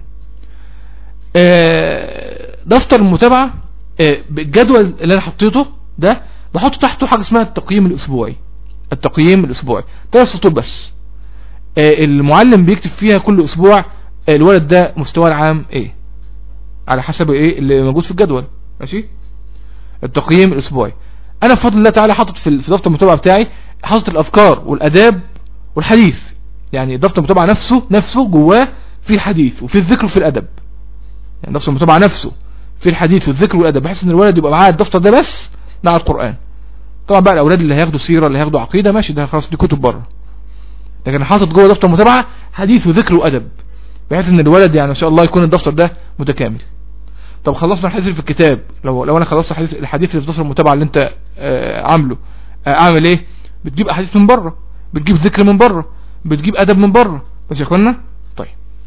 [SPEAKER 1] آه، دفتر المتابعه آه، بالجدول اللي انا حطيته ده بحط تحته حاجه اسمها التقييم الاسبوعي التقييم الاسبوعي ثلاث سطور بس آه، المعلم بيكتب فيها كل اسبوع آه، الولد ده مستواه العام ايه على حسب ايه اللي موجود في الجدول ماشي التقييم الاسبوعي انا بفضل الله تعالى حاطط في في دفتر المتابعه بتاعي حاطط الاذكار والاداب والحديث يعني دفتر المتابعة نفسه نفسه جواه في الحديث وفي الذكر وفي الادب يعني دفتر المتابعة نفسه في الحديث والذكر والادب بحيث ان الولد يبقى معاه الدفتر ده بس مع القرآن طبعا بقى الاولاد اللي هياخدوا سيرة اللي هياخدوا عقيدة ماشي ده خلاص دي كتب بره لكن حاطط جوه دفتر متابعة حديث وذكر وادب بحيث ان الولد يعني ان شاء الله يكون الدفتر ده متكامل طب خلصنا الحديث اللي في الكتاب لو لو انا خلصت الحديث الحديث اللي في دفتر المتابعة اللي انت آه عامله آه اعمل ايه بتجيب احاديث من بره بتجيب ذكر من بره بتجيب ادب من بره ماشي يا اخوانا طيب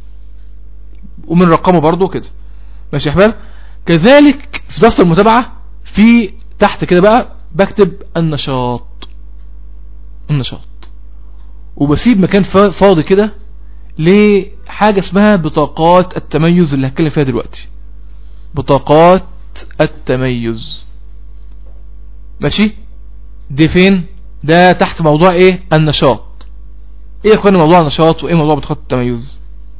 [SPEAKER 1] ومن رقمه برضو كده ماشي يا احباب كذلك في دفتر المتابعة في تحت كده بقى بكتب النشاط النشاط وبسيب مكان فاضي كده لحاجة اسمها بطاقات التميز اللي هتكلم فيها دلوقتي بطاقات التميز ماشي دي فين ده تحت موضوع ايه النشاط ايه يا اخوانا موضوع النشاط وايه موضوع بطاقات التميز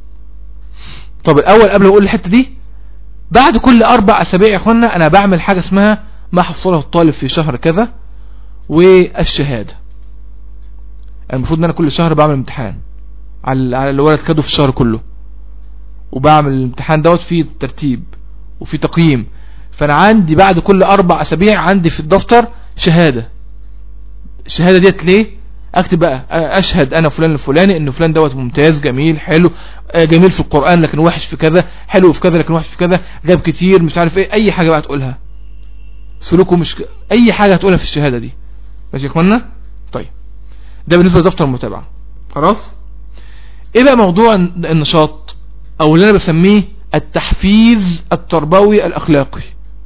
[SPEAKER 1] طب الاول قبل ما اقول الحته دي بعد كل اربع اسابيع يا اخوانا انا بعمل حاجه اسمها ما حصله الطالب في شهر كذا والشهاده المفروض ان انا كل شهر بعمل امتحان على على الولد خده في الشهر كله وبعمل الامتحان دوت فيه ترتيب وفي تقييم فانا عندي بعد كل اربع اسابيع عندي في الدفتر شهاده الشهاده ديت ليه اكتب بقى اشهد انا فلان الفلاني ان فلان دوت ممتاز جميل حلو جميل في القرآن لكن وحش في كذا حلو في كذا لكن وحش في كذا جاب كتير مش عارف ايه اي حاجة بقى تقولها سلوكه مش ك... اي حاجة هتقولها في الشهادة دي ماشي يا اخوانا طيب ده بالنسبة لدفتر المتابعة خلاص ايه بقى موضوع النشاط او اللي انا بسميه التحفيز التربوي الاخلاقي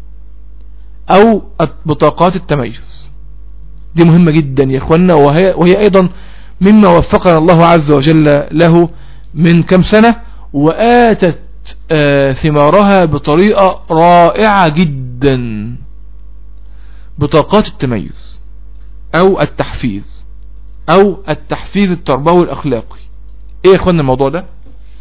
[SPEAKER 1] او بطاقات التميز دي مهمة جدا يا اخوانا وهي, وهي ايضا مما وفقنا الله عز وجل له من كم سنة وآتت آه ثمارها بطريقة رائعة جدا بطاقات التميز او التحفيز او التحفيز التربوي الاخلاقي ايه يا اخوانا الموضوع ده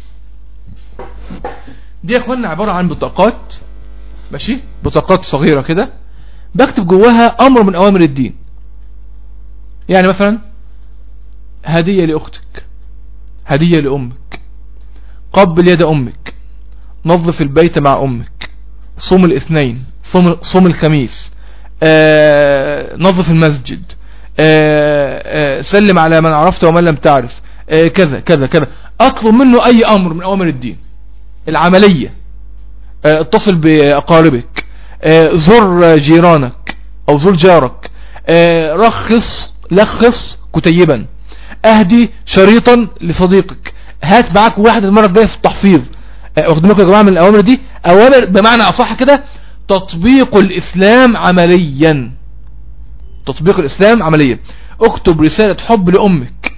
[SPEAKER 1] دي يا اخوانا عبارة عن بطاقات ماشي بطاقات صغيرة كده بكتب جواها امر من اوامر الدين يعني مثلا هدية لاختك هدية لامك قبل يد امك نظف البيت مع امك صوم الاثنين صوم, صوم الخميس آه نظف المسجد آه آه سلم على من عرفت ومن لم تعرف آه كذا كذا كذا اطلب منه اي امر من اوامر الدين العملية آه اتصل باقاربك آه زر جيرانك او زر جارك آه رخص لخص كتيبا اهدي شريطا لصديقك هات معاك واحد المرة الجاية في التحفيظ واخدين بالكم يا جماعة من الاوامر دي اوامر بمعنى اصح كده تطبيق الاسلام عمليا تطبيق الاسلام عمليا اكتب رسالة حب لامك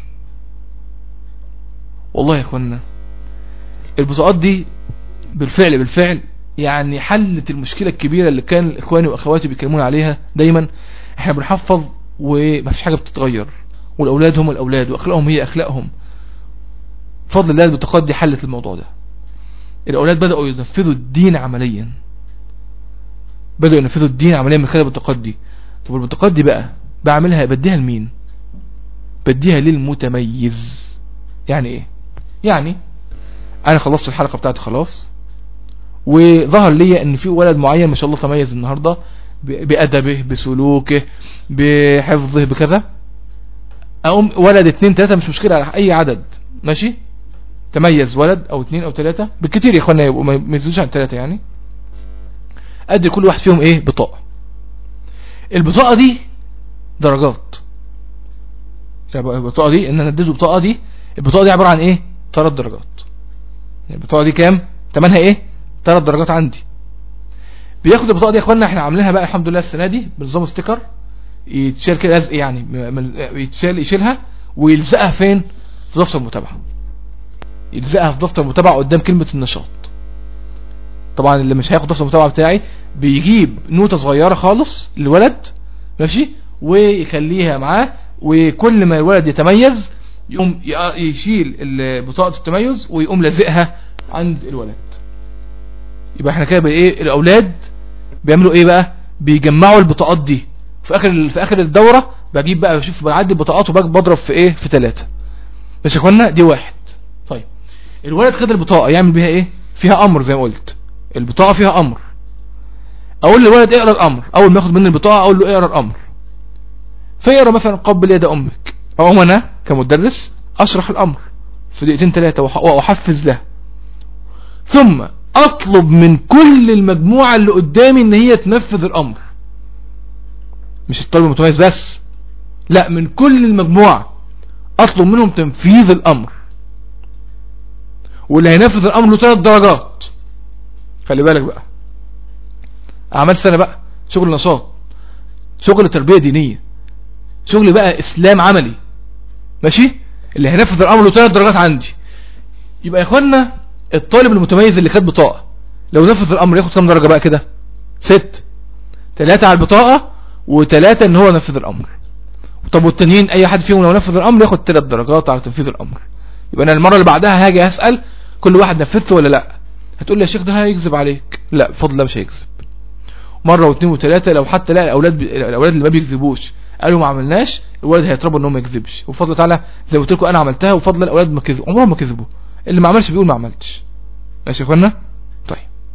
[SPEAKER 1] والله يا اخوانا البطاقات دي بالفعل بالفعل يعني حلت المشكلة الكبيرة اللي كان اخواني واخواتي بيكلمون عليها دايما احنا بنحفظ ومفيش حاجة بتتغير والاولاد هم الاولاد واخلاقهم هي اخلاقهم بفضل الله البطاقات دي حلت الموضوع ده الاولاد بدأوا ينفذوا الدين عمليا بدأوا ينفذوا الدين عمليا من خلال البطاقات دي طب البطاقات دي بقى بعملها بديها لمين بديها للمتميز يعني ايه يعني انا خلصت الحلقة بتاعتي خلاص وظهر لي ان في ولد معين ما شاء الله تميز النهاردة بأدبه بسلوكه بحفظه بكذا اقوم ولد اتنين تلاتة مش مشكلة على اي عدد ماشي تميز ولد او اتنين او تلاتة بالكتير يا اخوانا يبقوا ما يزيدوش عن تلاتة يعني ادي كل واحد فيهم ايه بطاقة البطاقة دي درجات البطاقة دي ان انا اديته البطاقة دي البطاقة دي عبارة عن ايه ثلاث درجات البطاقة دي كام تمنها ايه ثلاث درجات عندي بياخد البطاقة دي يا اخوانا احنا عاملينها بقى الحمد لله السنة دي بنظام ستيكر يتشال كده لزق يعني يتشال يشيلها ويلزقها فين في دفتر المتابعة يلزقها في دفتر المتابعة قدام كلمة النشاط طبعا اللي مش هياخد دفتر المتابعة بتاعي بيجيب نوتة صغيرة خالص للولد ماشي ويخليها معاه وكل ما الولد يتميز يقوم يشيل بطاقة التميز ويقوم لازقها عند الولد يبقى احنا كده ايه الاولاد بيعملوا ايه بقى بيجمعوا البطاقات دي في اخر في اخر الدورة
[SPEAKER 2] بجيب بقى بشوف بعدي البطاقات وبضرب في ايه في ثلاثة ماشي يا اخوانا دي واحد طيب الولد خد البطاقة يعمل بيها ايه فيها امر زي ما قلت البطاقة فيها امر اقول للولد اقرا الامر اول ما ياخد مني البطاقة اقول له اقرا الامر فيقرا مثلا قبل يد امك او انا كمدرس اشرح الامر في دقيقتين ثلاثة واحفز له ثم اطلب من كل المجموعة اللي قدامي ان هي تنفذ الامر مش الطالب المتميز بس لا من كل المجموعة اطلب منهم تنفيذ الامر واللي هينفذ الامر له ثلاث درجات خلي بالك بقى اعمال سنة بقى شغل نشاط شغل تربية دينية شغل بقى اسلام عملي ماشي اللي هينفذ الامر له ثلاث درجات عندي يبقى يا اخوانا الطالب المتميز اللي خد بطاقة لو نفذ الامر ياخد كام درجة بقى كده ست ثلاثة على البطاقة وثلاثة ان هو نفذ الامر طب والتانيين اي حد فيهم لو نفذ الامر ياخد ثلاث درجات على تنفيذ الامر يبقى انا المرة اللي بعدها هاجي اسأل كل واحد نفذته ولا لا هتقول لي يا شيخ ده هيكذب عليك لا بفضل الله مش هيكذب مرة واثنين وثلاثة لو حتى لا الاولاد ب... الاولاد اللي ما بيكذبوش قالوا ما عملناش الولد هيتربى ان هو ما يكذبش وبفضل تعالى زي ما قلت لكم انا عملتها وبفضل الاولاد ما كذبوا عمرهم ما كذبوا اللي ما عملش بيقول ما عملتش ماشي يا اخوانا طيب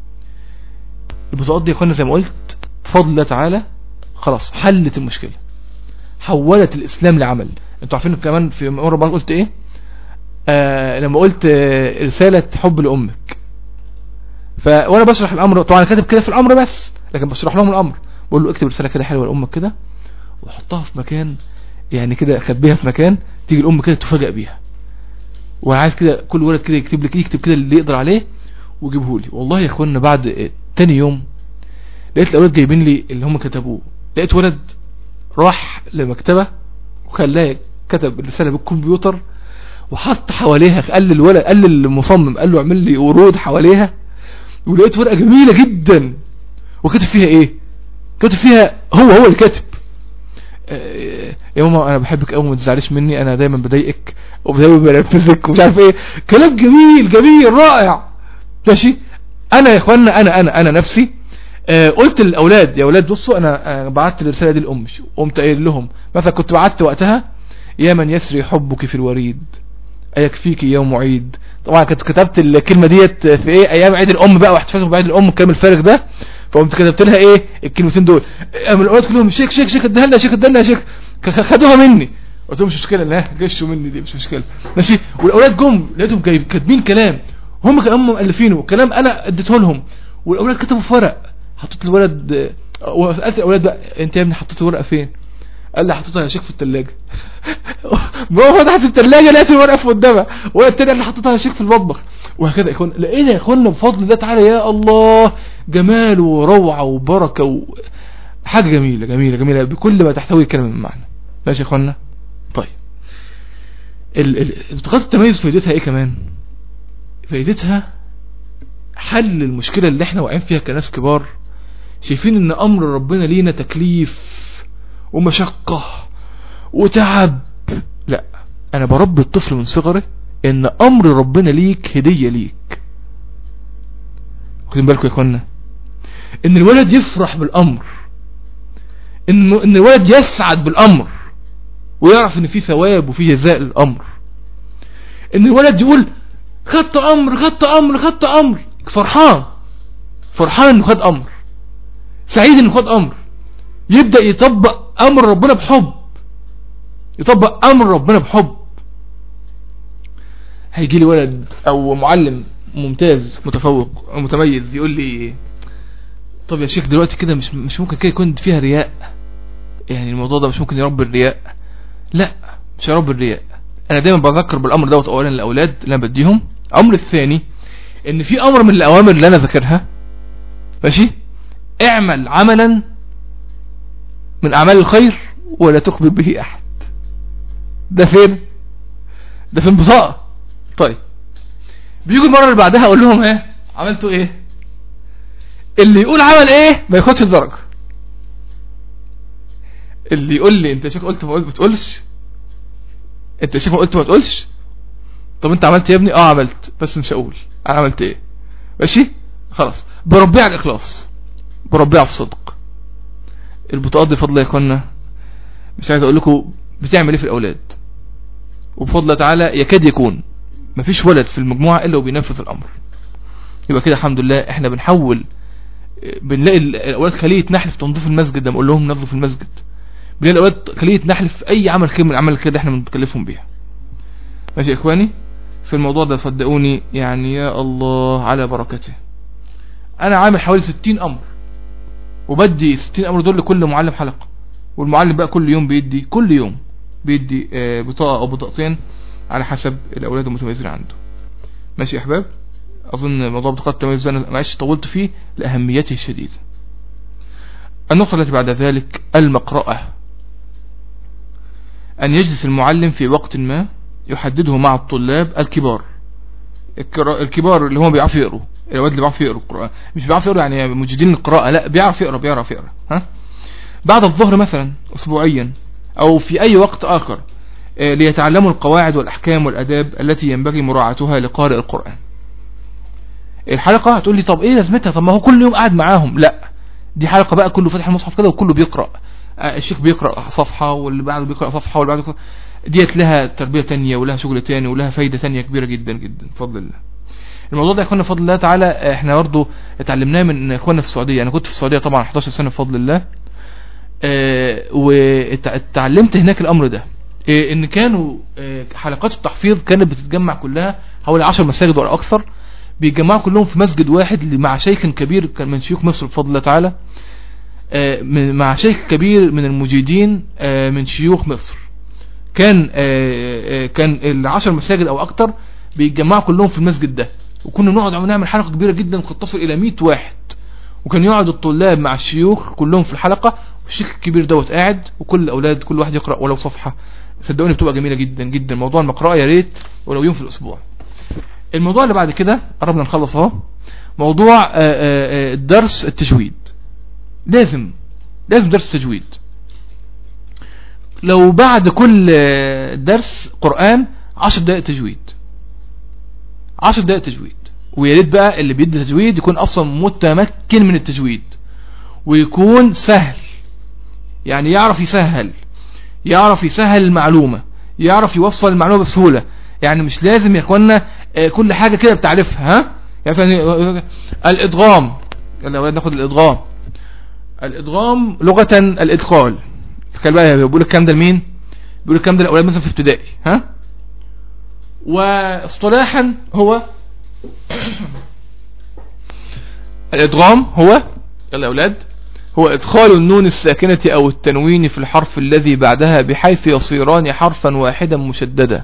[SPEAKER 2] البطاقات دي يا اخوانا زي ما قلت بفضل الله تعالى خلاص حلت المشكلة حولت الاسلام لعمل انتوا عارفين كمان في مرة بعض قلت ايه آه لما قلت آه رسالة حب لامك ف وانا بشرح الامر طبعا كاتب كده في الامر بس لكن بشرح لهم الامر بقول له اكتب رسالة كده حلوة لامك كده وحطها في مكان يعني كده خبيها في مكان تيجي الام كده تفاجئ بيها وانا عايز كده كل ولد كده يكتب لك يكتب كده اللي يقدر عليه وجيبه لي والله يا اخوانا بعد تاني يوم لقيت الاولاد جايبين لي اللي هم كتبوه لقيت ولد راح لمكتبه وخلاه كتب الرساله بالكمبيوتر وحط حواليها قال للولد قال للمصمم قال له اعمل لي ورود حواليها ولقيت ورقه جميله جدا وكتب فيها ايه كتب فيها هو هو اللي كاتب يا ماما انا بحبك قوي ما تزعليش مني انا دايما بضايقك ودايما بنرفزك ومش عارف ايه كلام جميل جميل رائع ماشي انا يا اخوانا انا انا انا نفسي آه قلت للاولاد يا اولاد بصوا انا آه بعت الرساله دي لامي قمت قايل لهم مثلا كنت بعت وقتها يا من يسري حبك في الوريد ايكفيك يوم عيد طبعا كنت كتبت الكلمه ديت في ايه ايام عيد الام بقى واحتفالهم بعيد الام الكلام الفارغ ده فقمت كتبت لها ايه الكلمتين دول من الاولاد كلهم شيك شيك شيك اديها لنا شيك اديها لنا شيك خدوها مني قلت لهم مش مشكله لا غشوا مني دي مش مشكله ماشي والاولاد جم لقيتهم جايب كاتبين كلام هم كانوا مؤلفينه كلام انا اديته لهم والاولاد كتبوا في ورق حطيت الولد وسالت الاولاد بقى انت يا ابني حطيت الورقه فين قال لي حطيتها يا شيخ في الثلاجه ما هو فتحت الثلاجه لقيت الورقه في قدامها ولا التاني انا حطيتها يا شيخ في المطبخ وهكذا يا اخوان لقينا يا اخوانا بفضل الله تعالى يا الله جمال وروعه وبركه و... حاجه جميله جميله جميله بكل ما تحتوي الكلمه من معنى ماشي يا اخوانا طيب بطاقات التميز فايدتها ايه كمان فايدتها حل المشكله اللي احنا واقعين فيها كناس كبار شايفين ان امر ربنا لينا تكليف ومشقة وتعب لا انا بربي الطفل من صغره ان امر ربنا ليك هدية ليك واخدين بالكم يا اخوانا ان الولد يفرح بالامر ان ان الولد يسعد بالامر ويعرف ان في ثواب وفي جزاء للامر ان الولد يقول خدت امر خدت امر خدت امر فرحان فرحان انه خد امر سعيد انه خد امر يبدأ يطبق امر ربنا بحب يطبق امر ربنا بحب هيجي لي ولد او معلم ممتاز متفوق او متميز يقول لي طب يا شيخ دلوقتي كده مش مش ممكن كده يكون فيها رياء يعني الموضوع ده مش ممكن يربي الرياء لا مش هيربي الرياء انا دايما بذكر بالامر دوت اولا الاولاد اللي انا بديهم الامر الثاني ان في امر من الاوامر اللي انا ذاكرها ماشي اعمل عملا من اعمال الخير ولا تخبر به احد ده فين ده في البطاقة طيب بيجوا المرة اللي بعدها اقول لهم ايه عملتوا ايه اللي يقول عمل ايه ما ياخدش الدرجة اللي يقول لي انت شيخ قلت ما قلت ما تقولش انت شيخ قلت ما تقولش طب انت عملت يا ابني اه عملت بس مش هقول انا عملت ايه ماشي خلاص بربيه على الاخلاص بربيه على الصدق البطاقات دي فضل يا اخوانا
[SPEAKER 1] مش عايز اقول لكم بتعمل ايه في الاولاد وبفضل الله تعالى يكاد يكون مفيش ولد في المجموعة الا وبينفذ الامر يبقى كده الحمد لله احنا بنحول بنلاقي الاولاد خلية نحل في تنظيف المسجد ده بقول لهم نظفوا المسجد بنلاقي الاولاد خلية نحل في اي عمل خير من الاعمال الخير اللي احنا بنكلفهم بيها ماشي يا اخواني في الموضوع ده صدقوني يعني يا الله على بركته انا عامل حوالي 60 امر وبدي 60 امر دول لكل معلم حلقة والمعلم بقى كل يوم بيدي كل يوم بيدي آه، بطاقة او بطاقتين على حسب الاولاد المتميزين عنده ماشي يا احباب اظن موضوع بطاقات التميز ده انا معلش طولت فيه لاهميته الشديدة النقطة التي بعد ذلك المقرأة ان يجلس المعلم في وقت ما يحدده مع الطلاب الكبار الكرا- الكبار اللي هم بيعرفوا يقروا الواد اللي بيعرفوا يقروا القرآن مش بيعرفوا يقروا يعني مجيدين القراءة لا بيعرف يقرا بيعرف يقرا ها بعد الظهر مثلا اسبوعيا او في اي وقت اخر آه، ليتعلموا القواعد والاحكام والاداب التي ينبغي مراعاتها لقارئ القرآن الحلقة هتقول لي طب ايه لازمتها طب ما هو كل يوم قاعد معاهم لا دي حلقة بقى كله فاتح المصحف كده وكله بيقرأ آه، الشيخ بيقرأ صفحة واللي بعده بيقرأ صفحة واللي بعده بيقرأ ديت لها تربية تانية ولها شغل تاني ولها فايدة تانية كبيرة جدا جدا بفضل الله الموضوع ده يا اخوانا بفضل الله تعالى آه، احنا برضه اتعلمناه من اخوانا في السعودية انا كنت في السعودية طبعا 11 سنة بفضل الله آه، واتعلمت هناك الامر ده آه، ان كانوا آه، حلقات التحفيظ كانت بتتجمع كلها حوالي 10 مساجد ولا اكثر بيتجمعوا كلهم في مسجد واحد مع شيخ كبير كان من شيوخ مصر بفضل الله تعالى آه، من- مع شيخ كبير من المجيدين آه، من شيوخ مصر كان آه، آه، كان العشر مساجد او اكتر بيتجمعوا كلهم في المسجد ده وكنا نقعد نعمل حلقة كبيرة جدا قد تصل الى 100 واحد وكان يقعد الطلاب مع الشيوخ كلهم في الحلقة والشيخ الكبير دوت قاعد وكل الاولاد كل واحد يقرأ ولو صفحة صدقوني بتبقى جميلة جدا جدا موضوع المقرأة يا ريت ولو يوم في الاسبوع الموضوع اللي بعد كده قربنا نخلص اهو موضوع آه، آه، آه، درس التجويد لازم لازم درس تجويد لو بعد كل آه، درس قرآن عشر دقائق تجويد عشر دقائق تجويد ويا ريت بقى اللي بيدي تجويد يكون اصلا متمكن من التجويد ويكون سهل يعني يعرف يسهل يعرف يسهل المعلومة يعرف يوصل المعلومة بسهولة يعني مش لازم يا اخوانا آه، كل حاجة كده بتعرفها ها يعني مثلا الادغام يلا يا ولاد ناخد الادغام الادغام لغة الادخال تخيل بقى بيقول الكلام ده لمين بيقول الكلام ده للاولاد مثلا في ابتدائي ها واصطلاحا هو الادغام هو يلا يا اولاد هو ادخال النون الساكنة او التنوين في الحرف الذي بعدها بحيث يصيران حرفا واحدا مشددا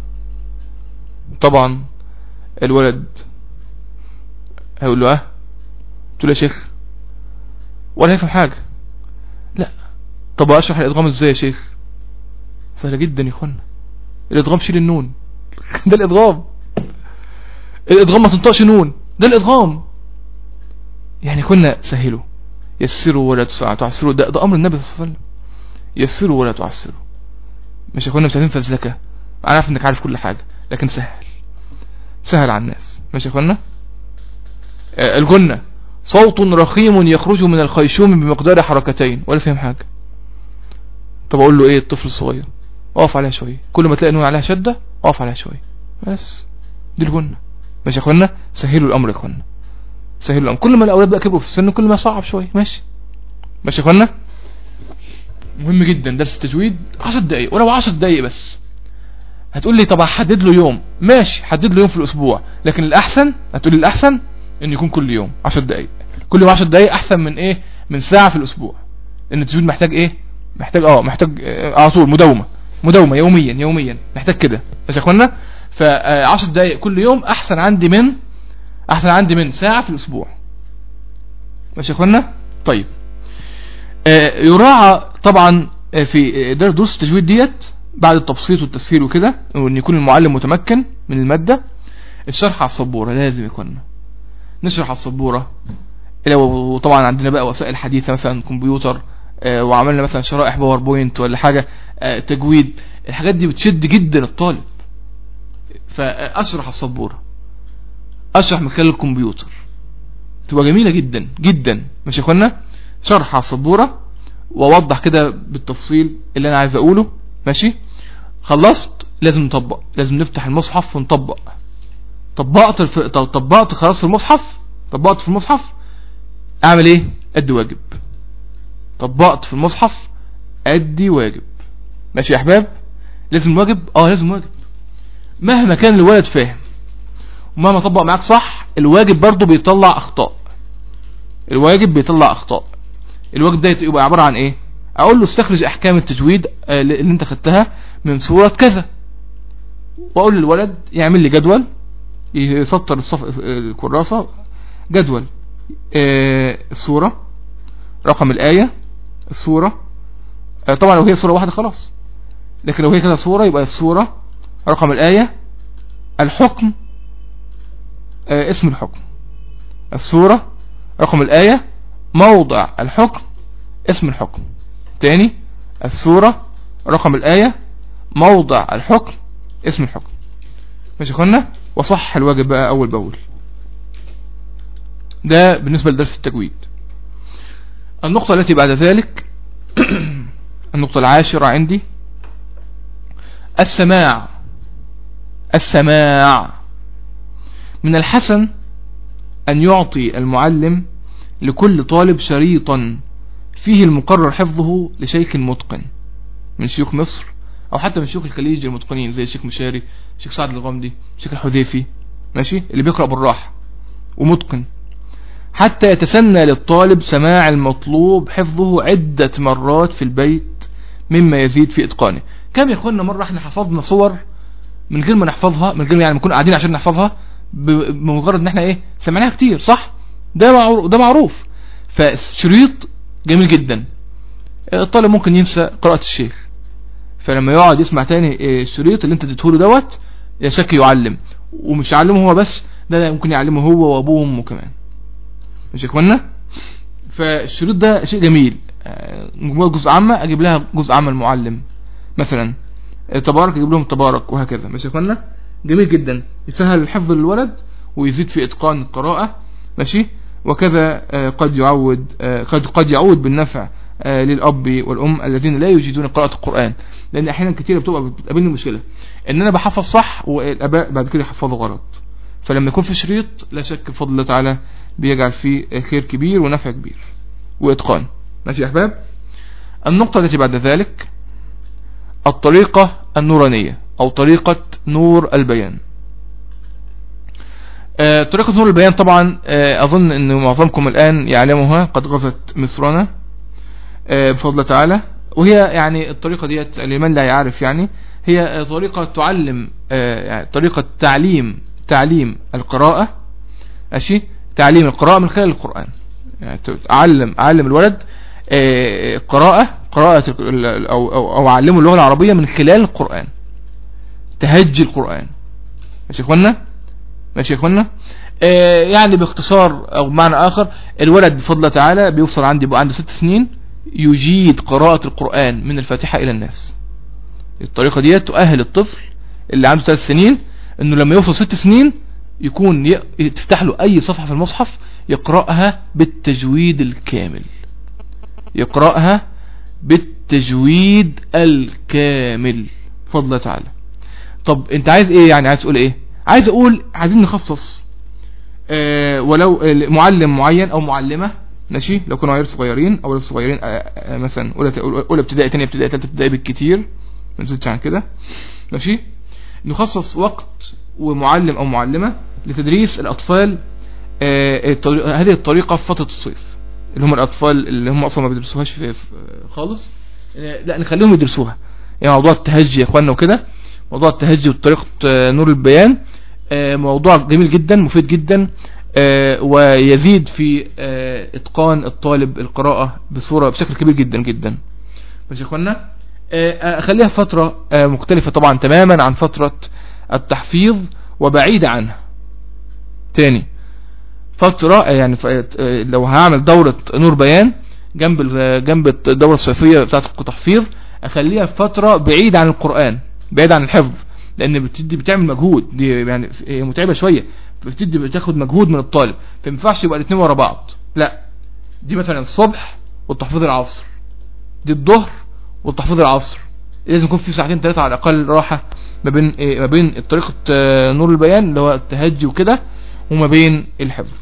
[SPEAKER 1] طبعا الولد هيقول له اه قلت له يا شيخ ولا هيفهم حاجة لا طب اشرح الادغام ازاي يا شيخ سهلة جدا يا اخوانا الادغام شيل النون ده الادغام الادغام ما تنطقش نون ده الادغام يعني كنا سهلوا يسروا ولا تسع- تعسروا ده, ده امر النبي صلى الله عليه وسلم يسروا ولا تعسروا مش يا اخوانا مش عايزين فزلكه انا عارف انك عارف كل حاجه لكن سهل سهل على الناس ماشي يا اخوانا آه، الجنة صوت رخيم يخرج من الخيشوم بمقدار حركتين ولا فهم حاجة طب اقول له ايه الطفل الصغير اقف عليها شوية كل ما تلاقي نون عليها شدة اقف عليها شوية بس دي الجنة ماشي يا اخوانا سهلوا الامر يا اخوانا سهلوا الامر كل ما الاولاد بقى كبروا في السن كل ما صعب شوية ماشي ماشي يا اخوانا مهم جدا درس التجويد 10 دقايق ولو 10 دقايق بس هتقول لي طب هحدد له يوم ماشي حدد له يوم في الاسبوع لكن الاحسن هتقول لي الاحسن ان يكون كل يوم 10 دقايق كل يوم 10 دقايق احسن من ايه من ساعة في الاسبوع لان التجويد محتاج ايه محتاج اه محتاج آه، على طول مداومة مداومة يوميا يوميا محتاج كده بس يا اخوانا ف 10 دقايق كل يوم احسن عندي من احسن عندي من ساعة في الاسبوع ماشي يا اخوانا طيب آه، يراعى طبعا آه، في آه، درس دروس التجويد ديت بعد التبسيط والتسهيل وكده وان يكون المعلم متمكن من المادة الشرح على السبورة لازم يكون نشرح على السبورة لو طبعا عندنا بقى وسائل حديثة مثلا كمبيوتر آه، وعملنا مثلا شرائح باوربوينت ولا حاجة آه، تجويد الحاجات دي بتشد جدا الطالب فاشرح على السبورة اشرح من خلال الكمبيوتر تبقى جميلة جدا جدا ماشي يا اخوانا شرح على السبورة واوضح كده بالتفصيل اللي انا عايز اقوله ماشي خلصت لازم نطبق لازم نفتح المصحف ونطبق طبقت الف... طبقت خلاص في المصحف طبقت في المصحف اعمل ايه ادي واجب طبقت في المصحف ادي واجب ماشي يا احباب لازم واجب اه لازم واجب مهما كان الولد فاهم ومهما طبق معاك صح الواجب برضو بيطلع اخطاء الواجب بيطلع اخطاء الواجب ده يبقى عبارة عن ايه اقول له استخرج احكام التجويد آه، اللي انت خدتها من سورة كذا واقول للولد يعمل لي جدول يسطر الصف... الكراسة جدول آه، السورة رقم الآية السورة آه، طبعا لو هي سورة واحدة خلاص لكن لو هي كذا سورة يبقى السورة رقم الآية الحكم آه، اسم الحكم السورة رقم الآية موضع الحكم اسم الحكم تاني السورة رقم الآية موضع الحكم اسم الحكم ماشي اخوانا وصح الواجب بقى اول باول ده بالنسبة لدرس التجويد النقطة التي بعد ذلك النقطة العاشرة عندي السماع السماع من الحسن أن يعطي المعلم لكل طالب شريطا فيه المقرر حفظه لشيخ متقن من شيوخ مصر أو حتى من شيوخ الخليج المتقنين زي الشيخ مشاري الشيخ سعد الغامدي الشيخ الحذيفي ماشي اللي بيقرأ بالراحة ومتقن حتى يتسنى للطالب سماع المطلوب حفظه عدة مرات في البيت مما يزيد في إتقانه كم يكون مرة احنا حفظنا صور من غير ما نحفظها من غير يعني نكون قاعدين عشان نحفظها بمجرد ان احنا ايه سمعناها كتير صح ده معروف ده معروف فشريط جميل جدا الطالب ممكن ينسى قراءة الشيخ فلما يقعد يسمع تاني الشريط اللي انت اديته له دوت يا شك يعلم ومش يعلمه هو بس ده ممكن يعلمه هو وابوه وامه كمان مش يا اخوانا فالشريط ده شيء جميل مجموعة جزء عامة اجيب لها جزء عام المعلم مثلا تبارك اجيب لهم تبارك وهكذا ماشي يا اخوانا جميل جدا يسهل الحفظ للولد ويزيد في اتقان القراءة ماشي وكذا قد يعود قد قد يعود بالنفع للاب والام الذين لا يجيدون قراءة القرآن لان احيانا كتير بتبقى بتقابلني مشكلة ان انا بحفظ صح والاباء بعد كده يحفظوا غلط فلما يكون في شريط لا شك بفضل الله تعالى بيجعل فيه خير كبير ونفع كبير واتقان ماشي يا احباب النقطة التي بعد ذلك الطريقة النورانية او طريقة نور البيان آه طريقة نور البيان طبعا آه اظن ان معظمكم الان يعلمها قد غزت مصرنا آه بفضل الله تعالى وهي يعني الطريقة ديت لمن لا يعرف يعني هي طريقة تعلم يعني طريقة تعليم تعليم القراءة ماشي تعليم القراءة من خلال القرآن يعني أعلم أعلم الولد قراءة قراءة أو, أو, أو أعلمه اللغة العربية من خلال القرآن تهجي القرآن ماشي يا اخوانا ماشي يا اخوانا يعني باختصار أو بمعنى آخر الولد بفضل الله تعالى بيوصل عندي بقى عنده ست سنين يجيد قراءة القرآن من الفاتحة إلى الناس الطريقة دي تؤهل الطفل اللي عنده ثلاث سنين انه لما يوصل ست سنين يكون ي... تفتح له اي صفحة في المصحف يقرأها بالتجويد الكامل يقرأها بالتجويد الكامل فضل الله تعالى طب انت عايز ايه يعني عايز تقول ايه عايز اقول عايزين نخصص اه ولو معلم معين او معلمة ماشي لو كانوا عيال صغيرين او صغيرين اه اه مثلا اولى اولى ابتدائي ثانيه ابتدائي ثالثه ابتدائي بالكتير ما نزيدش عن كده ماشي نخصص وقت ومعلم او معلمة لتدريس الاطفال هذه الطريقة في فترة الصيف اللي هم الاطفال اللي هم اصلا ما بيدرسوهاش في خالص لا نخليهم يدرسوها يعني موضوع التهجي يا اخوانا وكده موضوع التهجي وطريقة نور البيان موضوع جميل جدا مفيد جدا ويزيد في اتقان الطالب القراءة بصورة بشكل كبير جدا جدا ماشي يا اخوانا اخليها فترة مختلفة طبعا تماما عن فترة التحفيظ وبعيدة عنها تاني فترة يعني لو هعمل دورة نور بيان جنب جنب الدورة الصيفية بتاعت التحفيظ اخليها فترة بعيدة عن القرآن بعيد عن الحفظ لان بتدي بتعمل مجهود دي يعني متعبة شوية بتدي بتاخد مجهود من الطالب فما ينفعش يبقى الاثنين ورا بعض لا دي مثلا الصبح والتحفيظ العصر
[SPEAKER 2] دي الظهر والتحفيظ العصر لازم يكون في ساعتين ثلاثة على الأقل راحة ما بين إيه ما بين طريقة آه، نور البيان اللي هو التهجي وكده وما بين الحفظ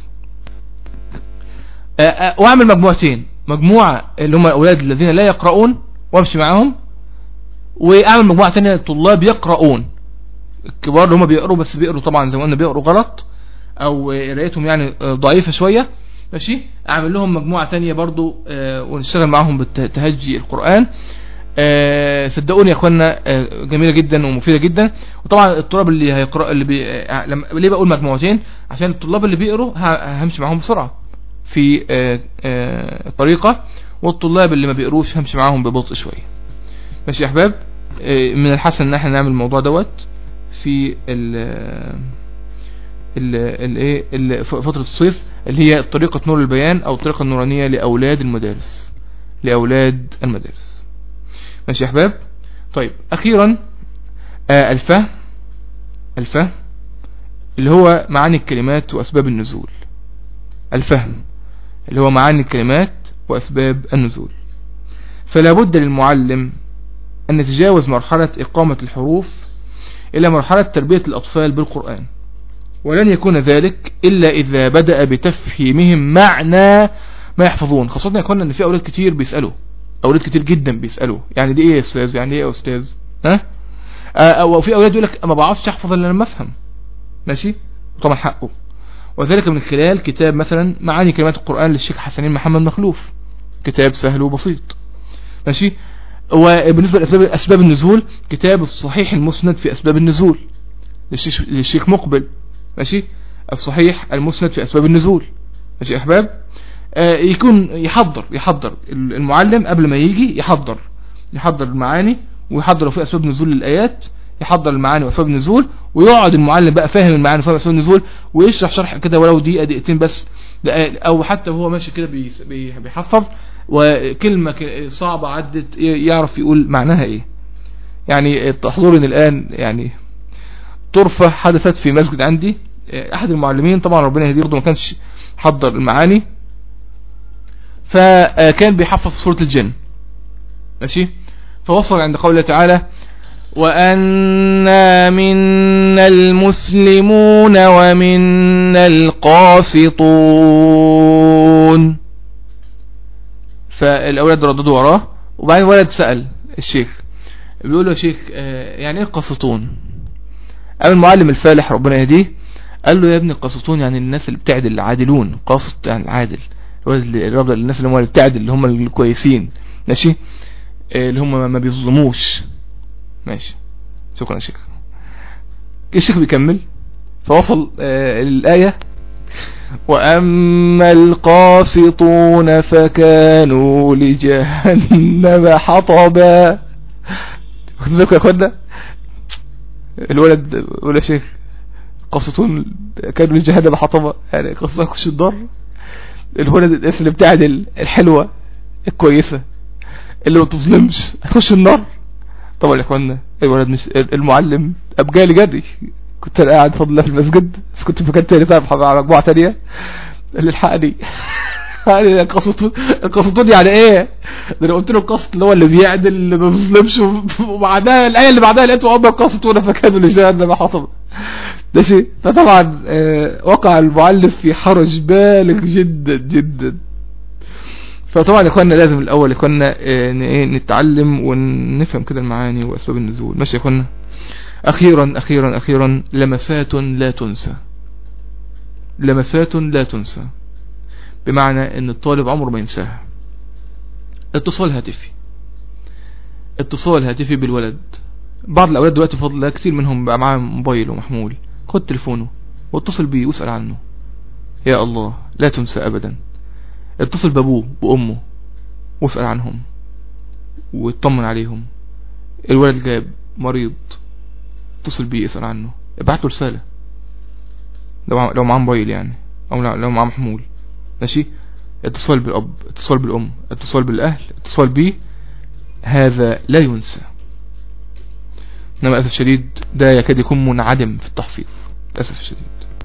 [SPEAKER 2] آه، آه، واعمل مجموعتين مجموعة اللي هم الأولاد الذين لا يقرؤون وامشي معاهم واعمل مجموعة تانية طلاب يقرؤون الكبار اللي هم بيقروا بس بيقروا طبعا زي ما قلنا بيقروا غلط او آه، قرايتهم يعني آه، ضعيفة شوية ماشي اعمل لهم مجموعة تانية برضو آه، ونشتغل معاهم بالتهجي القرآن آه، صدقوني يا اخوانا آه، جميلة جدا ومفيدة جدا وطبعا الطلاب اللي هيقرأ اللي بي... آه، لما... ليه بقول مجموعتين عشان الطلاب اللي بيقروا ه- همشي معاهم بسرعة في آه، آه، طريقة والطلاب اللي ما بيقروش همشي معاهم ببطء شوية ماشي يا احباب آه، من الحسن ان احنا نعمل الموضوع دوت في ال ال ال ايه ال- ف- فترة الصيف اللي هي طريقة نور البيان او الطريقة النورانية لاولاد المدارس لاولاد المدارس ماشي يا احباب طيب اخيرا آه الفهم الفهم اللي هو معاني الكلمات واسباب النزول الفهم اللي هو معاني الكلمات واسباب النزول فلا بد للمعلم ان يتجاوز مرحلة اقامة الحروف الى مرحلة تربية الاطفال بالقرآن ولن يكون ذلك الا اذا بدأ بتفهيمهم معنى ما يحفظون خاصة يكون ان في اولاد كتير بيسألوا اولاد كتير جدا بيسألوا يعني دي ايه يا استاذ يعني ايه يا استاذ ها آه، او في اولاد يقول لك ما بعرفش احفظ الا لما افهم ماشي طبعا حقه وذلك من خلال كتاب مثلا معاني كلمات القرآن للشيخ حسنين محمد مخلوف كتاب سهل وبسيط ماشي وبالنسبة لأسباب أسباب النزول كتاب الصحيح المسند في أسباب النزول للشيخ, للشيخ مقبل ماشي الصحيح المسند في أسباب النزول ماشي يا أحباب آه يكون يحضر يحضر المعلم قبل ما يجي يحضر يحضر المعاني ويحضر لو في أسباب نزول للآيات يحضر المعاني وأسباب النزول ويقعد المعلم بقى فاهم المعاني وفاهم أسباب النزول ويشرح شرح كده ولو دقيقة دقيقتين بس دقائق- أو حتى وهو ماشي كده بيس- بي- بيحفظ وكلمة ك- صعبة عدت ي- يعرف يقول معناها ايه يعني تحضرني الآن يعني طرفة حدثت في مسجد عندي أحد المعلمين طبعا ربنا يهديه برضه ما كانش حضر المعاني فكان بيحفظ سورة الجن ماشي فوصل عند قوله تعالى وأنا منا المسلمون ومنا القاسطون فالأولاد رددوا وراه وبعدين ولد سأل الشيخ بيقول له يا شيخ آه، يعني ايه القاسطون قام المعلم الفالح ربنا يهديه قال له يا ابني القاسطون يعني الناس اللي بتعدل العادلون قاسط يعني العادل الولد اللي الرجل الناس اللي هم اللي بتعدل اللي هم الكويسين ماشي آه، اللي هم ما- ما بيظلموش ماشي شكرا يا شيخ الشيخ بيكمل فوصل آه، الآية وأما القاسطون فكانوا لجهنم حطبا واخد بالكم يا اخوانا الولد يقول يا شيخ قاسطون كانوا لجهنم حطبا يعني قاسطون يخش الدار الولد الناس اللي بتعدل الحلوة الكويسة اللي ما بتظلمش هتخش النار طبعا يا اخوانا الولد مش المعلم قام جاي لي جري كنت انا قاعد فضل الله في المسجد بس كنت في مكان تاني طيب مع مجموعة تانية اللي الحقني يعني القسطون القسطون يعني ايه ده انا قلت له القسط اللي هو اللي بيعدل اللي ما بيظلمش وبعدها الايه اللي بعدها لقيته اما القسطون فكانوا لجهنم حطب ماشي فطبعا آه، وقع المعلم في حرج بالغ جدا جدا فطبعا يا اخوانا لازم الاول يا اخوانا آه، ن- إيه، نتعلم ونفهم كده المعاني واسباب النزول ماشي يا اخوانا اخيرا اخيرا اخيرا لمسات لا تنسى لمسات لا تنسى بمعنى ان الطالب عمره ما ينساها اتصال هاتفي اتصال هاتفي بالولد بعض الاولاد دلوقتي بفضل الله كتير منهم بقى معاه موبايل ومحمول خد تليفونه واتصل بيه واسأل عنه يا الله لا تنسى ابدا اتصل بابوه بامه واسأل عنهم واطمن عليهم الولد جاب مريض اتصل بيه اسأل عنه ابعت له رسالة لو مع- لو معاه موبايل يعني او لو لو معاه محمول ماشي اتصال بالاب اتصال بالام اتصال بالاهل اتصال بيه هذا لا ينسى انما للاسف الشديد ده يكاد يكون منعدم في التحفيظ للاسف الشديد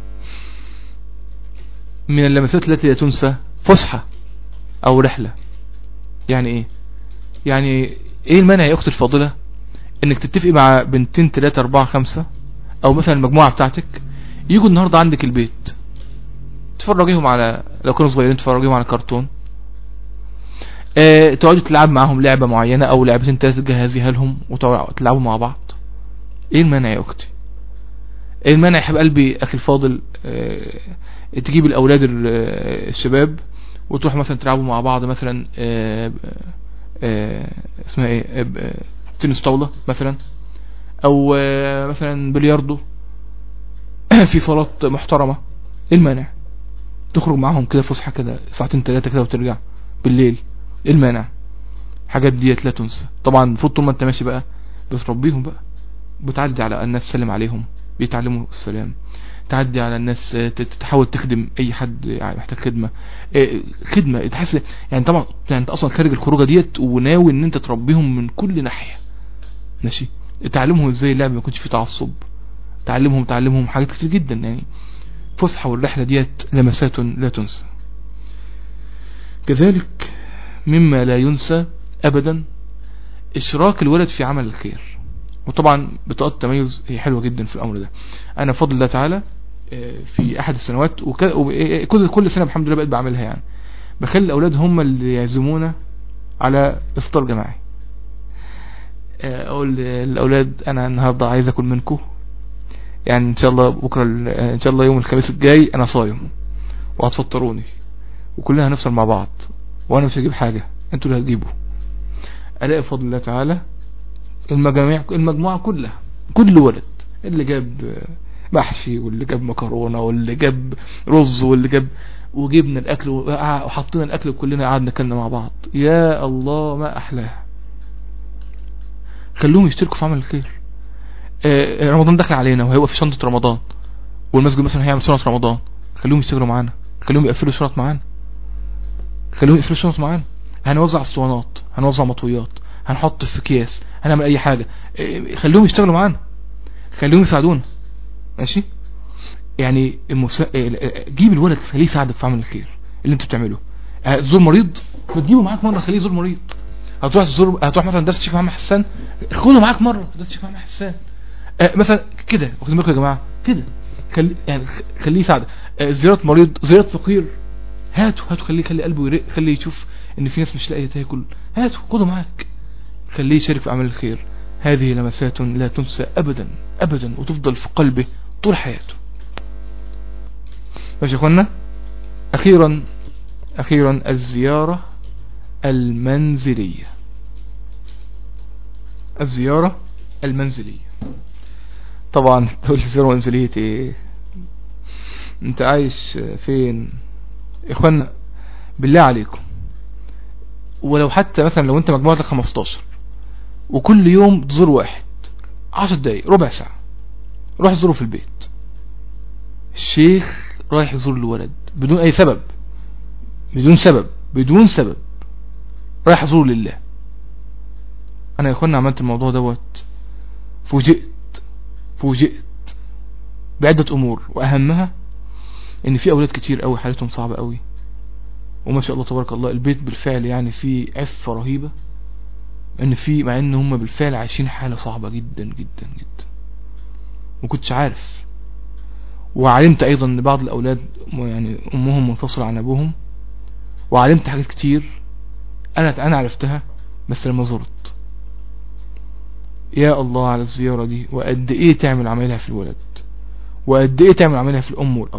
[SPEAKER 2] من اللمسات التي لا تنسى فسحة او رحلة يعني ايه يعني ايه المانع يا اختي الفاضلة انك تتفقي مع بنتين تلاتة اربعة خمسة او مثلا المجموعة بتاعتك يجوا النهاردة عندك البيت تفرجيهم على لو كانوا صغيرين تفرجيهم على كرتون اه تقعدوا تلعب معاهم لعبة معينة او لعبتين تلاتة تجهزيها لهم وتقعدوا تلعبوا مع بعض ايه المانع يا اختي ايه المانع يا حبيب قلبي اخي الفاضل اه تجيب الاولاد ال- آه، الشباب وتروح مثلا تلعبوا مع بعض مثلا اه اه اسمها ايه اه اه تنس طاولة مثلا او اه مثلا بلياردو في صالات محترمة ايه المانع تخرج معاهم كده فسحة كده ساعتين ثلاثة كده وترجع بالليل ايه المانع حاجات ديت لا تنسى طبعا المفروض طول ما انت ماشي بقى بتربيهم بقى بتعدي على الناس تسلم عليهم بيتعلموا السلام تعدي على الناس ت- ت- تحاول تخدم اي حد يعني محتاج خدمة إيه، خدمة تحس يعني طبعا يعني انت اصلا خارج الخروجه ديت وناوي ان انت تربيهم من كل ناحية ماشي تعلمهم ازاي اللعب ما يكونش فيه تعصب تعلمهم تعلمهم حاجات كتير جدا يعني فسحة والرحلة ديت لمسات لا تنسى كذلك مما لا ينسى ابدا اشراك الولد في عمل الخير وطبعا بطاقة التميز هي حلوة جدا في الامر ده انا بفضل الله تعالى آه، في احد السنوات وكل كل سنة الحمد لله بقيت بعملها يعني بخلي الاولاد هم اللي يعزمونا على افطار جماعي آه، اقول للاولاد انا النهاردة عايز اكل منكم يعني ان شاء الله بكرة ال- آه، ان شاء الله يوم الخميس الجاي انا صايم وهتفطروني وكلنا هنفطر مع بعض وانا مش هجيب حاجة انتوا اللي هتجيبوا الاقي بفضل الله تعالى المجاميع المجموعة كلها كل ولد اللي جاب آه، محشي واللي جاب مكرونة واللي جاب رز واللي جاب وجبنا الاكل وقع- وحطينا الاكل وكلنا قعدنا اكلنا مع بعض يا الله ما احلاها خلوهم يشتركوا في عمل الخير آه، رمضان دخل علينا وهيبقى في شنطة رمضان والمسجد مثلا هيعمل شنطة رمضان خلوهم يشتغلوا معانا خلوهم يقفلوا شنط معانا خلوهم يقفلوا شنط معانا هنوزع اسطوانات هنوزع مطويات هنحط في اكياس هنعمل اي حاجة آه، خلوهم يشتغلوا معانا خليهم يساعدونا ماشي يعني المسا... آه، آه، جيب الولد خليه يساعدك في عمل الخير اللي انت بتعمله آه، تزور مريض بتجيبه معاك مرة خليه يزور مريض هتروح تزور هتروح مثلا درس شيخ محمد حسان خده معاك مرة درس شيخ محمد حسان آه، مثلا كده واخدين بالكم يا جماعه كده خلي يعني خ- خليه يساعد آه، زياره مريض زياره فقير هاتوا هاتوا خليه خلي قلبه يرق خليه يشوف ان في ناس مش لاقيه تاكل هاتوا خده معاك خليه يشارك في اعمال الخير هذه لمسات لا تنسى ابدا ابدا وتفضل في قلبه طول حياته ماشي يا اخوانا اخيرا اخيرا الزياره المنزليه الزياره المنزليه طبعا تقول لي زيارة منزلية ايه انت عايش فين يا اخوانا بالله عليكم ولو حتى مثلا لو انت مجموعتك 15 وكل يوم تزور واحد 10 دقايق ربع ساعة روح تزوره في البيت الشيخ رايح يزور الولد بدون اي سبب بدون سبب بدون سبب رايح ازوره لله انا يا اخوانا عملت الموضوع دوت فوجئت فوجئت بعدة امور واهمها ان في اولاد كتير قوي حالتهم صعبة قوي وما شاء الله تبارك الله البيت بالفعل يعني فيه عفة رهيبة ان في مع ان هم بالفعل عايشين حالة صعبة جدا جدا جدا وكنتش عارف وعلمت ايضا ان بعض الاولاد م- يعني امهم منفصلة عن ابوهم وعلمت حاجات كتير انا انا عرفتها بس لما زرت يا الله على الزيارة دي وقد ايه تعمل عملها في الولد وقد ايه تعمل عملها في الام والاب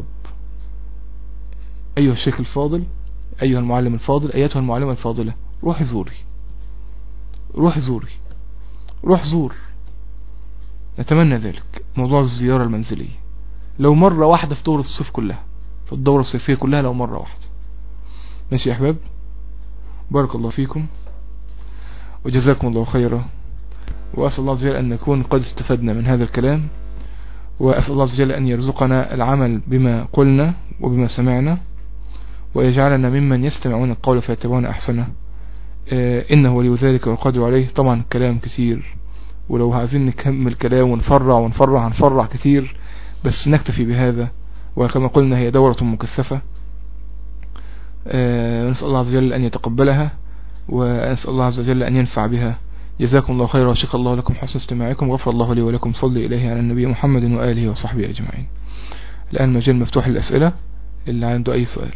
[SPEAKER 2] ايها الشيخ الفاضل ايها المعلم الفاضل ايتها المعلمة الفاضلة روحي زوري روح زوري روح زور نتمنى ذلك موضوع الزيارة المنزلية لو مرة واحدة في دورة الصيف كلها في الدورة الصيفية كلها لو مرة واحدة ماشي يا احباب بارك الله فيكم وجزاكم الله خيرا وأسأل الله عز وجل أن نكون قد استفدنا من هذا الكلام وأسأل الله عز وجل أن يرزقنا العمل بما قلنا وبما سمعنا ويجعلنا ممن يستمعون القول فيتبعون أحسنه آه، إنه ولي ذلك والقادر عليه طبعا الكلام كثير ولو عايزين نكمل كلام ونفرع ونفرع هنفرع كثير بس نكتفي بهذا وكما قلنا هي دورة مكثفة آه، نسأل الله عز وجل أن يتقبلها وأسأل الله عز وجل أن ينفع بها جزاكم الله خيرا وشكر الله لكم حسن استماعكم غفر الله لي ولكم صلي إليه على النبي محمد وآله وصحبه أجمعين الآن مجال مفتوح للأسئلة اللي عنده أي سؤال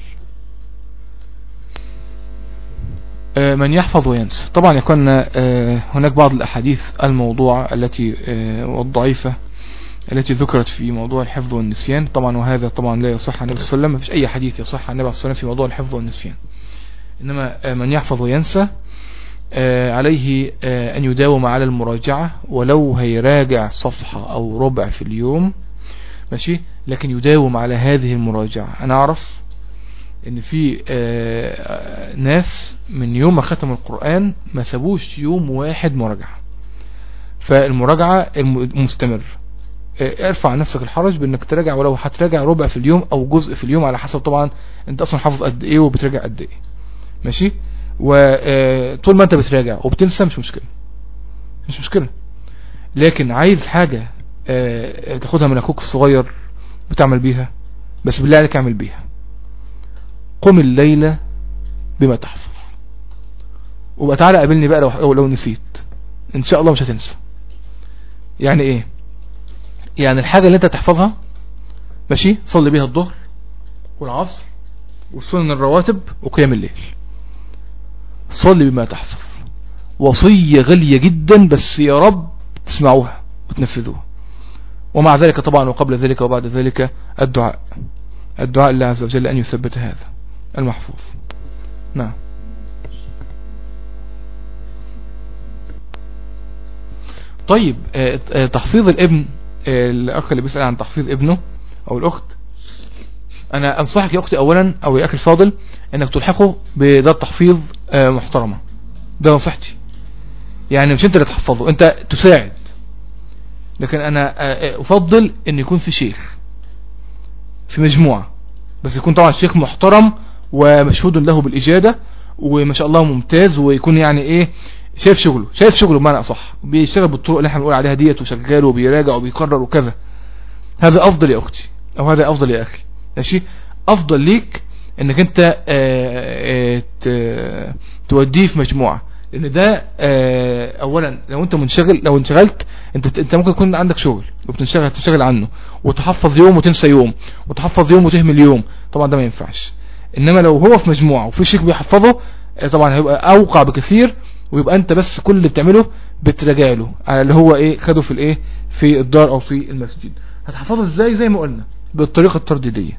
[SPEAKER 2] آه، من يحفظ وينسى طبعا يكون آه، هناك بعض الأحاديث الموضوعة التي آه، والضعيفة التي ذكرت في موضوع الحفظ والنسيان طبعا وهذا طبعا لا يصح عن النبي صلى الله عليه وسلم مفيش أي حديث يصح عن النبي صلى الله عليه وسلم في موضوع الحفظ والنسيان إنما من يحفظ وينسى عليه أن يداوم على المراجعة ولو هيراجع صفحة أو ربع في اليوم ماشي لكن يداوم على هذه المراجعة أنا أعرف ان في آه، ناس من يوم ما ختم القرآن ما سابوش يوم واحد مراجعة فالمراجعة مستمر آه، ارفع نفسك الحرج بانك تراجع ولو هتراجع ربع في اليوم او جزء في اليوم على حسب طبعا انت اصلا حافظ قد ايه وبتراجع قد ايه ماشي وطول ما انت بتراجع وبتنسى مش مشكلة مش مشكلة لكن عايز حاجة آه، تاخدها من اخوك الصغير بتعمل بيها بس بالله عليك اعمل بيها قم الليلة بما تحفظ وبقى تعالى قابلني بقى لو, لو نسيت ان شاء الله مش هتنسى يعني ايه يعني الحاجة اللي انت تحفظها ماشي صلي بيها الظهر والعصر والسنن الرواتب وقيام الليل صلي بما تحفظ وصية غالية جدا بس يا رب تسمعوها وتنفذوها ومع ذلك طبعا وقبل ذلك وبعد ذلك الدعاء الدعاء الله عز وجل أن يثبت هذا المحفوظ نعم طيب آه، آه، تحفيظ الابن آه، الأخ اللي بيسأل عن تحفيظ ابنه أو الأخت أنا أنصحك يا أختي أولا أو يا أخي الفاضل أنك تلحقه بدار تحفيظ محترمة ده نصيحتي يعني مش أنت اللي تحفظه أنت تساعد لكن أنا أفضل أن يكون في شيخ في مجموعة بس يكون طبعا شيخ محترم ومشهود له بالإجادة وما شاء الله ممتاز ويكون يعني ايه شايف شغله شايف شغله بمعنى اصح بيشتغل بالطرق اللي احنا بنقول عليها ديت وشغال وبيراجع وبيقرر وكذا هذا افضل يا اختي او هذا افضل يا اخي ماشي افضل ليك انك انت آآ آه، آآ آه، توديه في مجموعة لان ده آه، اولا لو انت منشغل لو انشغلت انت انت ممكن يكون عندك شغل وبتنشغل تشتغل عنه وتحفظ يوم وتنسى يوم وتحفظ يوم وتهمل يوم طبعا ده ما ينفعش انما لو هو في مجموعة وفي شيخ بيحفظه آه، طبعا هيبقى اوقع بكثير ويبقى انت بس كل اللي بتعمله بتراجع له على اللي هو ايه خده في الايه في الدار او في المسجد هتحفظه ازاي زي ما قلنا بالطريقة الترديدية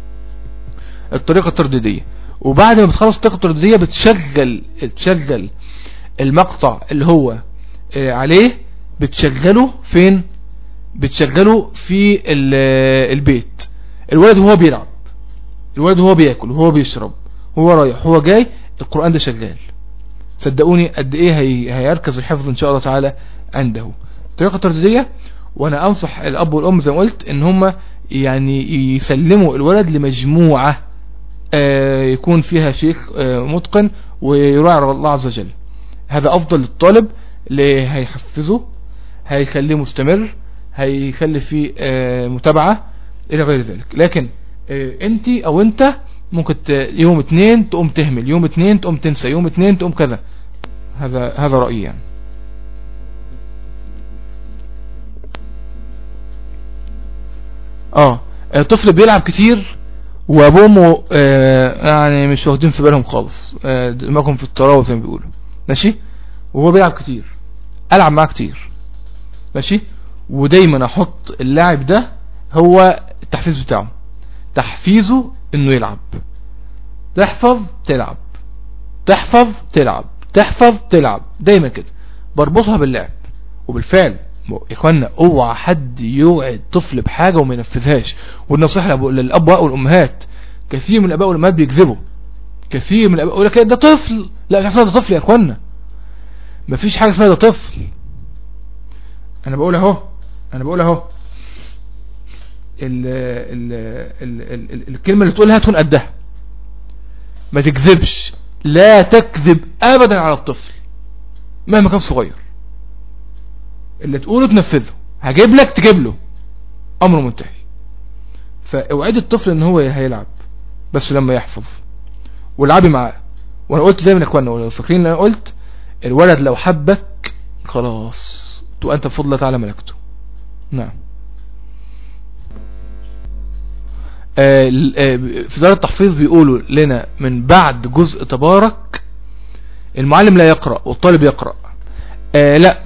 [SPEAKER 2] الطريقة الترديدية وبعد ما بتخلص الطريقة الترديدية بتشغل تشغل المقطع اللي هو آه، عليه بتشغله فين بتشغله في البيت الولد وهو بيلعب الولد وهو بياكل وهو بيشرب هو رايح هو جاي القرآن ده شغال صدقوني قد ايه هي هيركز الحفظ ان شاء الله تعالى عنده طريقة ترددية وانا انصح الاب والام زي ما قلت ان هم يعني يسلموا الولد لمجموعة آه يكون فيها شيخ آه متقن ويراعي الله عز وجل هذا افضل للطالب اللي هيحفزه هيخليه مستمر هيخلي فيه آه متابعة الى غير ذلك لكن آه، انت او انت ممكن يوم اتنين تقوم تهمل يوم اتنين تقوم تنسى يوم اتنين تقوم كذا هذا هذا رأيي يعني اه طفل بيلعب كتير وابوه وامه آه يعني مش واخدين في بالهم خالص آه دماغهم في الطراوه زي ما بيقولوا ماشي وهو بيلعب كتير العب معاه كتير ماشي ودايما احط اللاعب ده هو التحفيز بتاعه تحفيزه انه يلعب تحفظ تلعب تحفظ تلعب تحفظ تلعب دايما كده بربطها باللعب وبالفعل يا اخوانا اوعى حد يوعد طفل بحاجة وما ينفذهاش والنصيحة للاباء والامهات كثير من الاباء والامهات بيكذبوا كثير من الاباء يقول لك ده طفل لا ده طفل يا اخوانا مفيش حاجة اسمها ده طفل انا بقول اهو انا بقول اهو ال ال ال ال ال الكلمة اللي تقولها تكون قدها ما تكذبش لا تكذب ابدا على الطفل مهما كان صغير اللي تقوله تنفذه هجيب لك تجيب له امر منتهي فاوعد الطفل ان هو هيلعب بس لما يحفظ والعبي معاه وانا قلت زي ما اخوانا ولو فاكرين اللي انا قلت الولد لو حبك خلاص تو انت بفضل الله تعالى ملكته نعم آه، ال- آه، في دار التحفيظ بيقولوا لنا من بعد جزء تبارك المعلم لا يقرأ والطالب يقرأ آه لا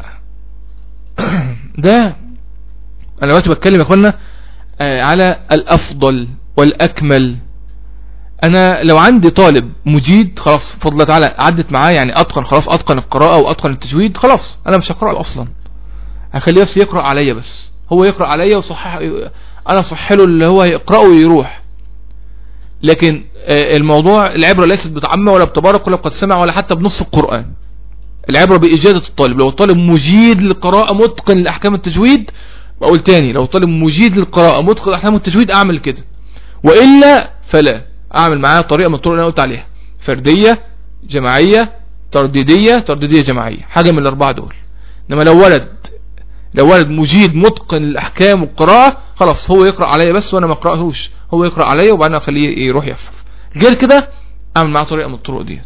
[SPEAKER 2] ده انا دلوقتي بتكلم يا اخوانا آه على الافضل والاكمل انا لو عندي طالب مجيد خلاص بفضل الله تعالى عدت معاه يعني اتقن خلاص اتقن القراءة واتقن التجويد خلاص انا مش هقرأ له اصلا هخليه بس يقرأ عليا بس هو يقرأ عليا وصحح انا صح له اللي هو هيقرأه ويروح لكن آه، الموضوع العبرة ليست بتعمى ولا بتبارك ولا بقد سمع ولا حتى بنص القرآن العبرة بإجادة الطالب لو الطالب مجيد للقراءة متقن لأحكام التجويد بقول تاني لو الطالب مجيد للقراءة متقن لأحكام التجويد أعمل كده وإلا فلا أعمل معاه طريقة من الطرق اللي أنا قلت عليها فردية جماعية ترديدية ترديدية جماعية حاجة من الأربعة دول إنما لو ولد لو ولد مجيد متقن الأحكام والقراءة خلاص هو يقرأ عليا بس وأنا ما أقرأهوش هو يقرأ عليا وبعدين أخليه يروح يفهم غير كده أعمل معاه طريقة من الطرق ديت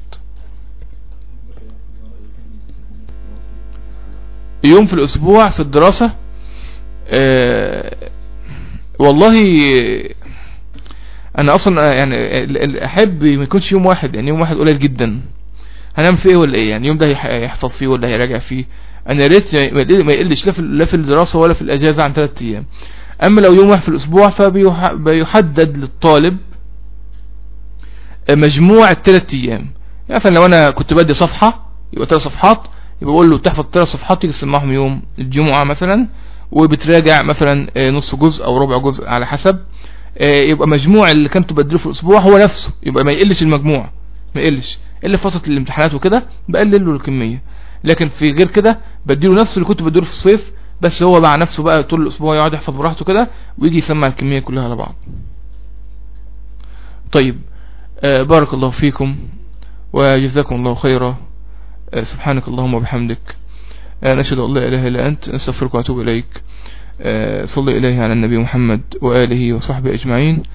[SPEAKER 2] يوم في الأسبوع في الدراسة آه والله أنا أصلا يعني ال- ال- أحب ما يكونش يوم واحد يعني يوم واحد قليل جدا هنعمل فيه إيه ولا إيه يعني يوم ده هيح- هيحفظ فيه ولا هيراجع فيه أنا يا ريت ما يقل- ما يقلش لا في لا في الدراسة ولا في الأجازة عن ثلاث أيام أما لو يوم واحد في الأسبوع فبيحدد للطالب مجموع الثلاث أيام يعني مثلا لو أنا كنت بدي صفحة يبقى ثلاث صفحات يبقى بقول له تحفظ ثلاث صفحات تيجي تسمعهم يوم الجمعة مثلا وبتراجع مثلا آه، نص جزء او ربع جزء على حسب آه، يبقى مجموع اللي كان تبدله في الاسبوع هو نفسه يبقى ما يقلش المجموع ما يقلش الا في فتره الامتحانات وكده بقلل له الكميه لكن في غير كده بديله نفس اللي كنت بديله في الصيف بس هو مع نفسه بقى طول الاسبوع يقعد يحفظ براحته كده ويجي يسمع الكميه كلها على بعض طيب آه، بارك الله فيكم وجزاكم الله خيرا آه، سبحانك اللهم وبحمدك آه، نشهد أن لا إله إلا أنت نستغفرك وأتوب إليك آه، صلي إليه على النبي محمد وآله وصحبه أجمعين